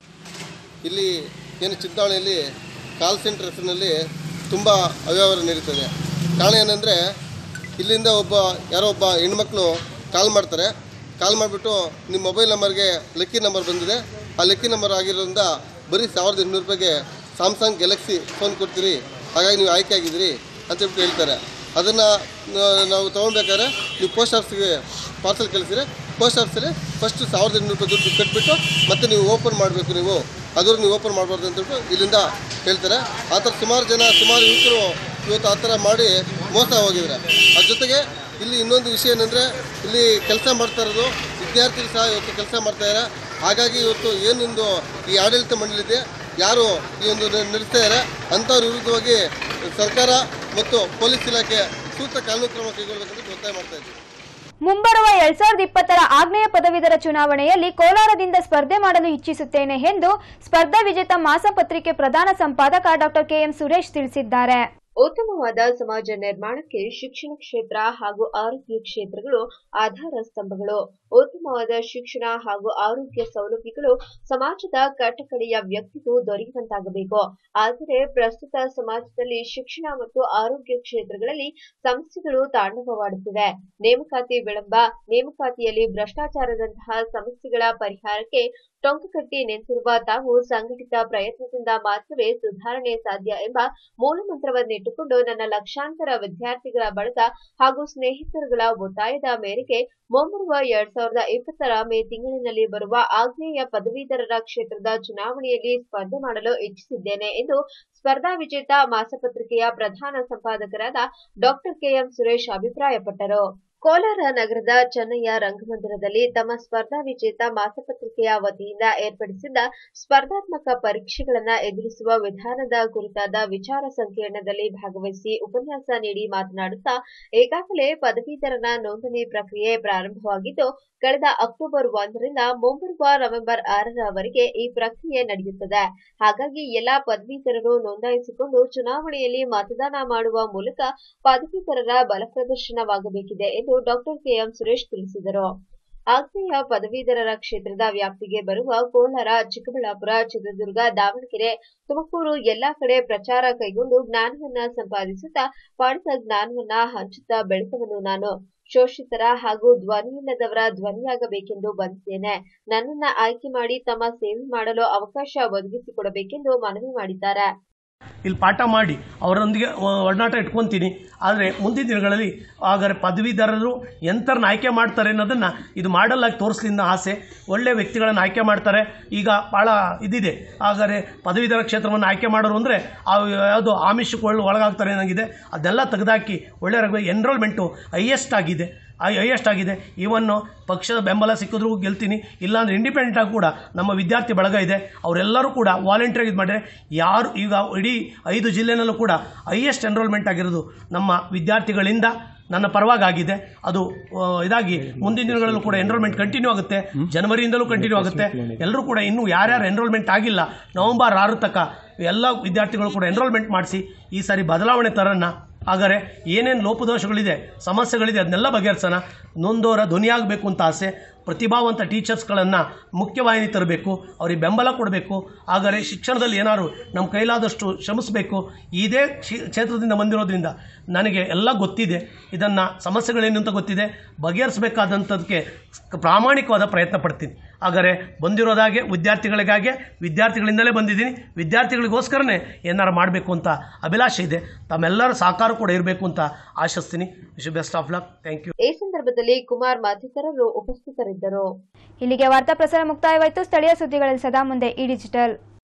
ಇಲ್ಲಿ ಏನು ಚಿಂತಾಮಣಿಯಲ್ಲಿ ಕಾಲ್ ಸೆಂಟರ್ ಹೆಸರಿನಲ್ಲಿ ತುಂಬ ಅವ್ಯವಹಾರ ನಡೀತದೆ ಕಾರಣ ಏನಂದರೆ ಇಲ್ಲಿಂದ ಒಬ್ಬ ಯಾರೋ ಒಬ್ಬ ಹೆಣ್ಮಕ್ಳು ಕಾಲ್ ಮಾಡ್ತಾರೆ ಕಾಲ್ ಮಾಡಿಬಿಟ್ಟು ನಿಮ್ಮ ಮೊಬೈಲ್ ನಂಬರ್ಗೆ ಲಕ್ಕಿ ನಂಬರ್ ಬಂದಿದೆ ಆ ಲಕ್ಕಿ ನಂಬರ್ ಆಗಿರೋದ್ರಿಂದ ಬರೀ ಸಾವಿರದ ಇನ್ನೂರು ರೂಪಾಯಿಗೆ ಸ್ಯಾಮ್ಸಂಗ್ ಗ್ಯಾಲಕ್ಸಿ ಫೋನ್ ಕೊಡ್ತೀರಿ ಹಾಗಾಗಿ ನೀವು ಆಯ್ಕೆ ಆಗಿದ್ದೀರಿ ಅಂತ ಹೇಳ್ಬಿಟ್ಟು ಹೇಳ್ತಾರೆ ಅದನ್ನು ನಾವು ತೊಗೊಳ್ಬೇಕಾದ್ರೆ ನೀವು ಪೋಸ್ಟ್ ಆಫೀಸ್ಗೆ ಪಾರ್ಸಲ್ ಕಳಿಸಿದ್ರೆ ಪೋಸ್ಟ್ ಆಫೀಸಲ್ಲಿ ಫಸ್ಟ್ ಸಾವಿರದ ಇನ್ನೂರು ರೂಪಾಯಿ ದುಡ್ಡು ಕಟ್ಬಿಟ್ಟು ಮತ್ತೆ ನೀವು ಓಪನ್ ಮಾಡಬೇಕು ನೀವು ಅದ್ರಿಗೆ ನೀವು ಓಪನ್ ಮಾಡಬಾರ್ದು ಅಂತ ಹೇಳ್ಬಿಟ್ಟು ಇಲ್ಲಿಂದ ಹೇಳ್ತಾರೆ ಆ ಥರ ಸುಮಾರು ಜನ ಸುಮಾರು ಯುವಕರು ಇವತ್ತು ಆ ಥರ ಮಾಡಿ ಮೋಸ ಹೋಗಿದ್ದಾರೆ ಅದ್ರ ಜೊತೆಗೆ ಇಲ್ಲಿ ಇನ್ನೊಂದು ವಿಷಯ ಏನಂದರೆ ಇಲ್ಲಿ ಕೆಲಸ ಮಾಡ್ತಾ ಇರೋದು ವಿದ್ಯಾರ್ಥಿಗಳು ಸಹ ಇವತ್ತು ಕೆಲಸ ಮಾಡ್ತಾ ಇದ್ದಾರೆ ಹಾಗಾಗಿ ಇವತ್ತು ಏನೊಂದು ಈ ಆಡಳಿತ ಮಂಡಳಿ ಇದೆ ಯಾರು ಈ ಒಂದು ನ- ನಡೆಸ್ತಾ ಇದ್ದಾರೆ ಅಂಥವ್ರ ವಿರುದ್ಧವಾಗಿ ಸರ್ಕಾರ ಮತ್ತು ಪೊಲೀಸ್ ಇಲಾಖೆ ಸೂಕ್ತ ಕಾನೂನು ಕ್ರಮ ಕೈಗೊಳ್ಳಬೇಕಂತ ಒತ್ತಾಯ ಮಾಡ್ತಾ ಇದ್ದೀವಿ ಮುಂಬರುವ ಎರಡ್ ಸಾವಿರದ ಇಪ್ಪತ್ತರ ಆಗ್ನೇಯ ಪದವೀಧರ ಚುನಾವಣೆಯಲ್ಲಿ ಕೋಲಾರದಿಂದ ಸ್ಪರ್ಧೆ ಮಾಡಲು ಇಚ್ಛಿಸುತ್ತೇನೆ ಎಂದು ಸ್ಪರ್ಧಾ ವಿಜೇತ ಮಾಸಪತ್ರಿಕೆ ಪ್ರಧಾನ ಸಂಪಾದಕ ಡಾಕ್ಟರ್ ಕೆಎಂ ಸುರೇಶ್ ತಿಳಿಸಿದ್ದಾರೆ ಉತ್ತಮವಾದ ಸಮಾಜ ನಿರ್ಮಾಣಕ್ಕೆ ಶಿಕ್ಷಣ ಕ್ಷೇತ್ರ ಹಾಗೂ ಆರೋಗ್ಯ ಕ್ಷೇತ್ರಗಳು ಆಧಾರ ಸ್ತಂಭಗಳು ಉತ್ತಮವಾದ ಶಿಕ್ಷಣ ಹಾಗೂ ಆರೋಗ್ಯ ಸೌಲಭ್ಯಗಳು ಸಮಾಜದ ಕಟ್ಟಕಡೆಯ ವ್ಯಕ್ತಿಗೂ ದೊರೆಯುವಂತಾಗಬೇಕು ಆದರೆ ಪ್ರಸ್ತುತ ಸಮಾಜದಲ್ಲಿ ಶಿಕ್ಷಣ ಮತ್ತು ಆರೋಗ್ಯ ಕ್ಷೇತ್ರಗಳಲ್ಲಿ ಸಮಸ್ಯೆಗಳು ತಾಂಡವವಾಡುತ್ತಿವೆ ನೇಮಕಾತಿ ವಿಳಂಬ ನೇಮಕಾತಿಯಲ್ಲಿ ಭ್ರಷ್ಟಾಚಾರದಂತಹ ಸಮಸ್ಯೆಗಳ ಪರಿಹಾರಕ್ಕೆ ಟೊಂಕ ಕಟ್ಟಿ ನಿಂತಿರುವ ತಾವು ಸಂಘಟಿತ ಪ್ರಯತ್ನದಿಂದ ಮಾತ್ರವೇ ಸುಧಾರಣೆ ಸಾಧ್ಯ ಎಂಬ ಮೂಲಮಂತ್ರವನ್ನಿಟ್ಟುಕೊಂಡು ನನ್ನ ಲಕ್ಷಾಂತರ ವಿದ್ಯಾರ್ಥಿಗಳ ಬಳಗ ಹಾಗೂ ಸ್ನೇಹಿತರುಗಳ ಒತ್ತಾಯದ ಮೇರೆಗೆ ಮುಂಬರುವ ಎರಡ್ ಸಾವಿರದ ಇಪ್ಪತ್ತರ ಮೇ ತಿಂಗಳಿನಲ್ಲಿ ಬರುವ ಆಗ್ನೇಯ ಪದವೀಧರರ ಕ್ಷೇತ್ರದ ಚುನಾವಣೆಯಲ್ಲಿ ಸ್ಪರ್ಧೆ ಮಾಡಲು ಇಚ್ಛಿಸಿದ್ದೇನೆ ಎಂದು ಸ್ಪರ್ಧಾ ವಿಜೇತ ಮಾಸಪತ್ರಿಕೆಯ ಪ್ರಧಾನ ಸಂಪಾದಕರಾದ ಡಾಕ್ಟರ್ ಕೆಎಂ ಸುರೇಶ್ ಅಭಿಪ್ರಾಯಪಟ್ಟರು ಕೋಲಾರ ನಗರದ ಚೆನ್ನಯ್ಯ ರಂಗಮಂದಿರದಲ್ಲಿ ತಮ್ಮ ಸ್ಪರ್ಧಾ ವಿಜೇತ ಮಾಸಪತ್ರಿಕೆಯ ವತಿಯಿಂದ ಏರ್ಪಡಿಸಿದ್ದ ಸ್ಪರ್ಧಾತ್ಮಕ ಪರೀಕ್ಷೆಗಳನ್ನ ಎದುರಿಸುವ ವಿಧಾನದ ಕುರಿತಾದ ವಿಚಾರ ಸಂಕಿರಣದಲ್ಲಿ ಭಾಗವಹಿಸಿ ಉಪನ್ಯಾಸ ನೀಡಿ ಮಾತನಾಡುತ್ತಾ ಈಗಾಗಲೇ ಪದವೀಧರನ ನೋಂದಣಿ ಪ್ರಕ್ರಿಯೆ ಪ್ರಾರಂಭವಾಗಿದ್ದು ಕಳೆದ ಅಕ್ಟೋಬರ್ ಒಂದರಿಂದ ಮುಂಬರುವ ನವೆಂಬರ್ ಆರರವರೆಗೆ ಈ ಪ್ರಕ್ರಿಯೆ ನಡೆಯುತ್ತದೆ ಹಾಗಾಗಿ ಎಲ್ಲಾ ಪದವೀಧರರು ನೋಂದಾಯಿಸಿಕೊಂಡು ಚುನಾವಣೆಯಲ್ಲಿ ಮತದಾನ ಮಾಡುವ ಮೂಲಕ ಪದವೀಧರರ ಬಲಪ್ರದರ್ಶನವಾಗಬೇಕಿದೆ ಎಂದು ಡಾಕ್ಟರ್ ಕೆಎಂ ಸುರೇಶ್ ತಿಳಿಸಿದರು ಆಗ್ನೇಯ ಪದವೀಧರರ ಕ್ಷೇತ್ರದ ವ್ಯಾಪ್ತಿಗೆ ಬರುವ ಕೋಲಾರ ಚಿಕ್ಕಬಳ್ಳಾಪುರ ಚಿತ್ರದುರ್ಗ ದಾವಣಗೆರೆ ತುಮಕೂರು ಎಲ್ಲಾ ಕಡೆ ಪ್ರಚಾರ ಕೈಗೊಂಡು ಜ್ಞಾನವನ್ನ ಸಂಪಾದಿಸುತ್ತಾ ಪಡೆದ ಜ್ಞಾನವನ್ನ ಹಂಚುತ್ತಾ ಬೆಳೆದವನು ನಾನು ಶೋಷಿತರ ಹಾಗೂ ಧ್ವನಿಯಿಲ್ಲದವರ ಧ್ವನಿಯಾಗಬೇಕೆಂದು ಬಂದಿದ್ದೇನೆ ನನ್ನನ್ನ ಆಯ್ಕೆ ಮಾಡಿ ತಮ್ಮ ಸೇವೆ ಮಾಡಲು ಅವಕಾಶ ಒದಗಿಸಿಕೊಡಬೇಕೆಂದು ಮನವಿ ಮಾಡಿದ್ದಾರೆ ಇಲ್ಲಿ ಪಾಠ ಮಾಡಿ ಅವರೊಂದಿಗೆ ಒ- ಒಡನಾಟ ಇಟ್ಕೊತೀನಿ ಆದರೆ ಮುಂದಿನ ದಿನಗಳಲ್ಲಿ ಹಾಗಾದ್ರೆ ಪದವೀಧರರು ಎಂಥರನ್ನ ಆಯ್ಕೆ ಮಾಡ್ತಾರೆ ಅನ್ನೋದನ್ನು ಇದು ಮಾಡಲಾಗಿ ತೋರಿಸ್ಲಿ ಅನ್ನೋ ಆಸೆ ಒಳ್ಳೆಯ ವ್ಯಕ್ತಿಗಳನ್ನು ಆಯ್ಕೆ ಮಾಡ್ತಾರೆ ಈಗ ಭಾಳ ಇದಿದೆ ಹಾಗಾದ್ರೆ ಪದವೀಧರ ಕ್ಷೇತ್ರವನ್ನು ಆಯ್ಕೆ ಮಾಡೋರು ಅಂದರೆ ಆ ಯಾವುದು ಆಮಿಷಕ್ಕೆ ಒಳ ಒಳಗಾಗ್ತಾರೆ ಏನಾಗಿದೆ ಅದೆಲ್ಲ ತೆಗೆದಾಕಿ ಒಳ್ಳೆಯ ರಗ ಎನ್ರೋಲ್ಮೆಂಟು ಹೈಯೆಸ್ಟ್ ಆಗಿದೆ ಹೈಯೆಸ್ಟ್ ಆಗಿದೆ ಈವನ್ನು ಪಕ್ಷದ ಬೆಂಬಲ ಸಿಕ್ಕಿದ್ರೂ ಗೆಲ್ತೀನಿ ಇಲ್ಲಾಂದ್ರೆ ಇಂಡಿಪೆಂಡೆಂಟ್ ಆಗಿ ಕೂಡ ನಮ್ಮ ವಿದ್ಯಾರ್ಥಿ ಬಳಗ ಇದೆ ಅವರೆಲ್ಲರೂ ಕೂಡ ವಾಲಂಟಿಯರ್ ಇದು ಮಾಡಿದ್ರೆ ಯಾರು ಈಗ ಇಡೀ ಐದು ಜಿಲ್ಲೆನಲ್ಲೂ ಕೂಡ ಹೈಯೆಸ್ಟ್ ಎನ್ರೋಲ್ಮೆಂಟ್ ಆಗಿರೋದು ನಮ್ಮ ವಿದ್ಯಾರ್ಥಿಗಳಿಂದ ನನ್ನ ಪರವಾಗಿದೆ ಅದು ಆ, ಇದಾಗಿ ಮುಂದಿನ ದಿನಗಳಲ್ಲೂ ಕೂಡ ಎನ್ರೋಲ್ಮೆಂಟ್ ಕಂಟಿನ್ಯೂ ಆಗುತ್ತೆ ಜನವರಿಯಿಂದಲೂ ಕಂಟಿನ್ಯೂ ಆಗುತ್ತೆ ಎಲ್ಲರೂ ಕೂಡ ಇನ್ನೂ ಯಾರ್ಯಾರು ಎನ್ರೋಲ್ಮೆಂಟ್ ಆಗಿಲ್ಲ ನವೆಂಬರ್ ಆರು ತನಕ ಎಲ್ಲ ವಿದ್ಯಾರ್ಥಿಗಳು ಕೂಡ ಎನ್ರೋಲ್ಮೆಂಟ್ ಮಾಡಿಸಿ ಈ ಸಾರಿ ಬದಲಾವಣೆ ತರನ್ನ ಹಾಗಾದರೆ ಏನೇನು ಲೋಪದೋಷಗಳಿದೆ ಸಮಸ್ಯೆಗಳಿದೆ ಅದನ್ನೆಲ್ಲ ಬಗೆಹರಿಸೋಣ ನೊಂದೋರ ಧ್ವನಿಯಾಗಬೇಕು ಅಂತ ಆಸೆ ಪ್ರತಿಭಾವಂತ ಟೀಚರ್ಸ್ಗಳನ್ನು ಮುಖ್ಯವಾಹಿನಿ ತರಬೇಕು ಅವ್ರಿಗೆ ಬೆಂಬಲ ಕೊಡಬೇಕು ಹಾಗಾದರೆ ಶಿಕ್ಷಣದಲ್ಲಿ ಏನಾದ್ರು ನಮ್ಮ ಕೈಲಾದಷ್ಟು ಶ್ರಮಿಸಬೇಕು ಇದೇ ಶಿ ಕ್ಷೇತ್ರದಿಂದ ಬಂದಿರೋದ್ರಿಂದ ನನಗೆ ಎಲ್ಲ ಗೊತ್ತಿದೆ ಇದನ್ನು ಸಮಸ್ಯೆಗಳೇನು ಅಂತ ಗೊತ್ತಿದೆ ಬಗೆಹರಿಸಬೇಕಾದಂಥದ್ದಕ್ಕೆ ಪ್ರಾಮಾಣಿಕವಾದ ಪ್ರಯತ್ನ ಪಡ್ತೀನಿ ಹಾಗಾದರೆ ಬಂದಿರೋದಾಗೆ ವಿದ್ಯಾರ್ಥಿಗಳಿಗಾಗೆ ವಿದ್ಯಾರ್ಥಿಗಳಿಂದಲೇ ಬಂದಿದ್ದೀನಿ ವಿದ್ಯಾರ್ಥಿಗಳಿಗೋಸ್ಕರನೇ ಏನಾರು ಮಾಡಬೇಕು ಅಂತ ಅಭಿಲಾಷೆ ಇದೆ ತಮ್ಮೆಲ್ಲರ ಸಹಕಾರ ಕೂಡ ಇರಬೇಕು ಅಂತ ಆಶಿಸ್ತೀನಿ wish best of luck thank you ಈ ಸಂದರ್ಭದಲ್ಲಿ ಕುಮಾರ್ ಮತ್ತಿತರರು ಉಪಸ್ಥಿತರಿದ್ದರು ಇಲ್ಲಿಗೆ ವಾರ್ತಾ ಪ್ರಸಾರ ಮುಕ್ತಾಯವಾಯಿತು ಸ್ಥಳೀಯ ಸುದ್ದಿಗಳಲ್ಲಿ ಸದಾ ಮುಂದೆ ಈ ಡಿಜಿಟಲ್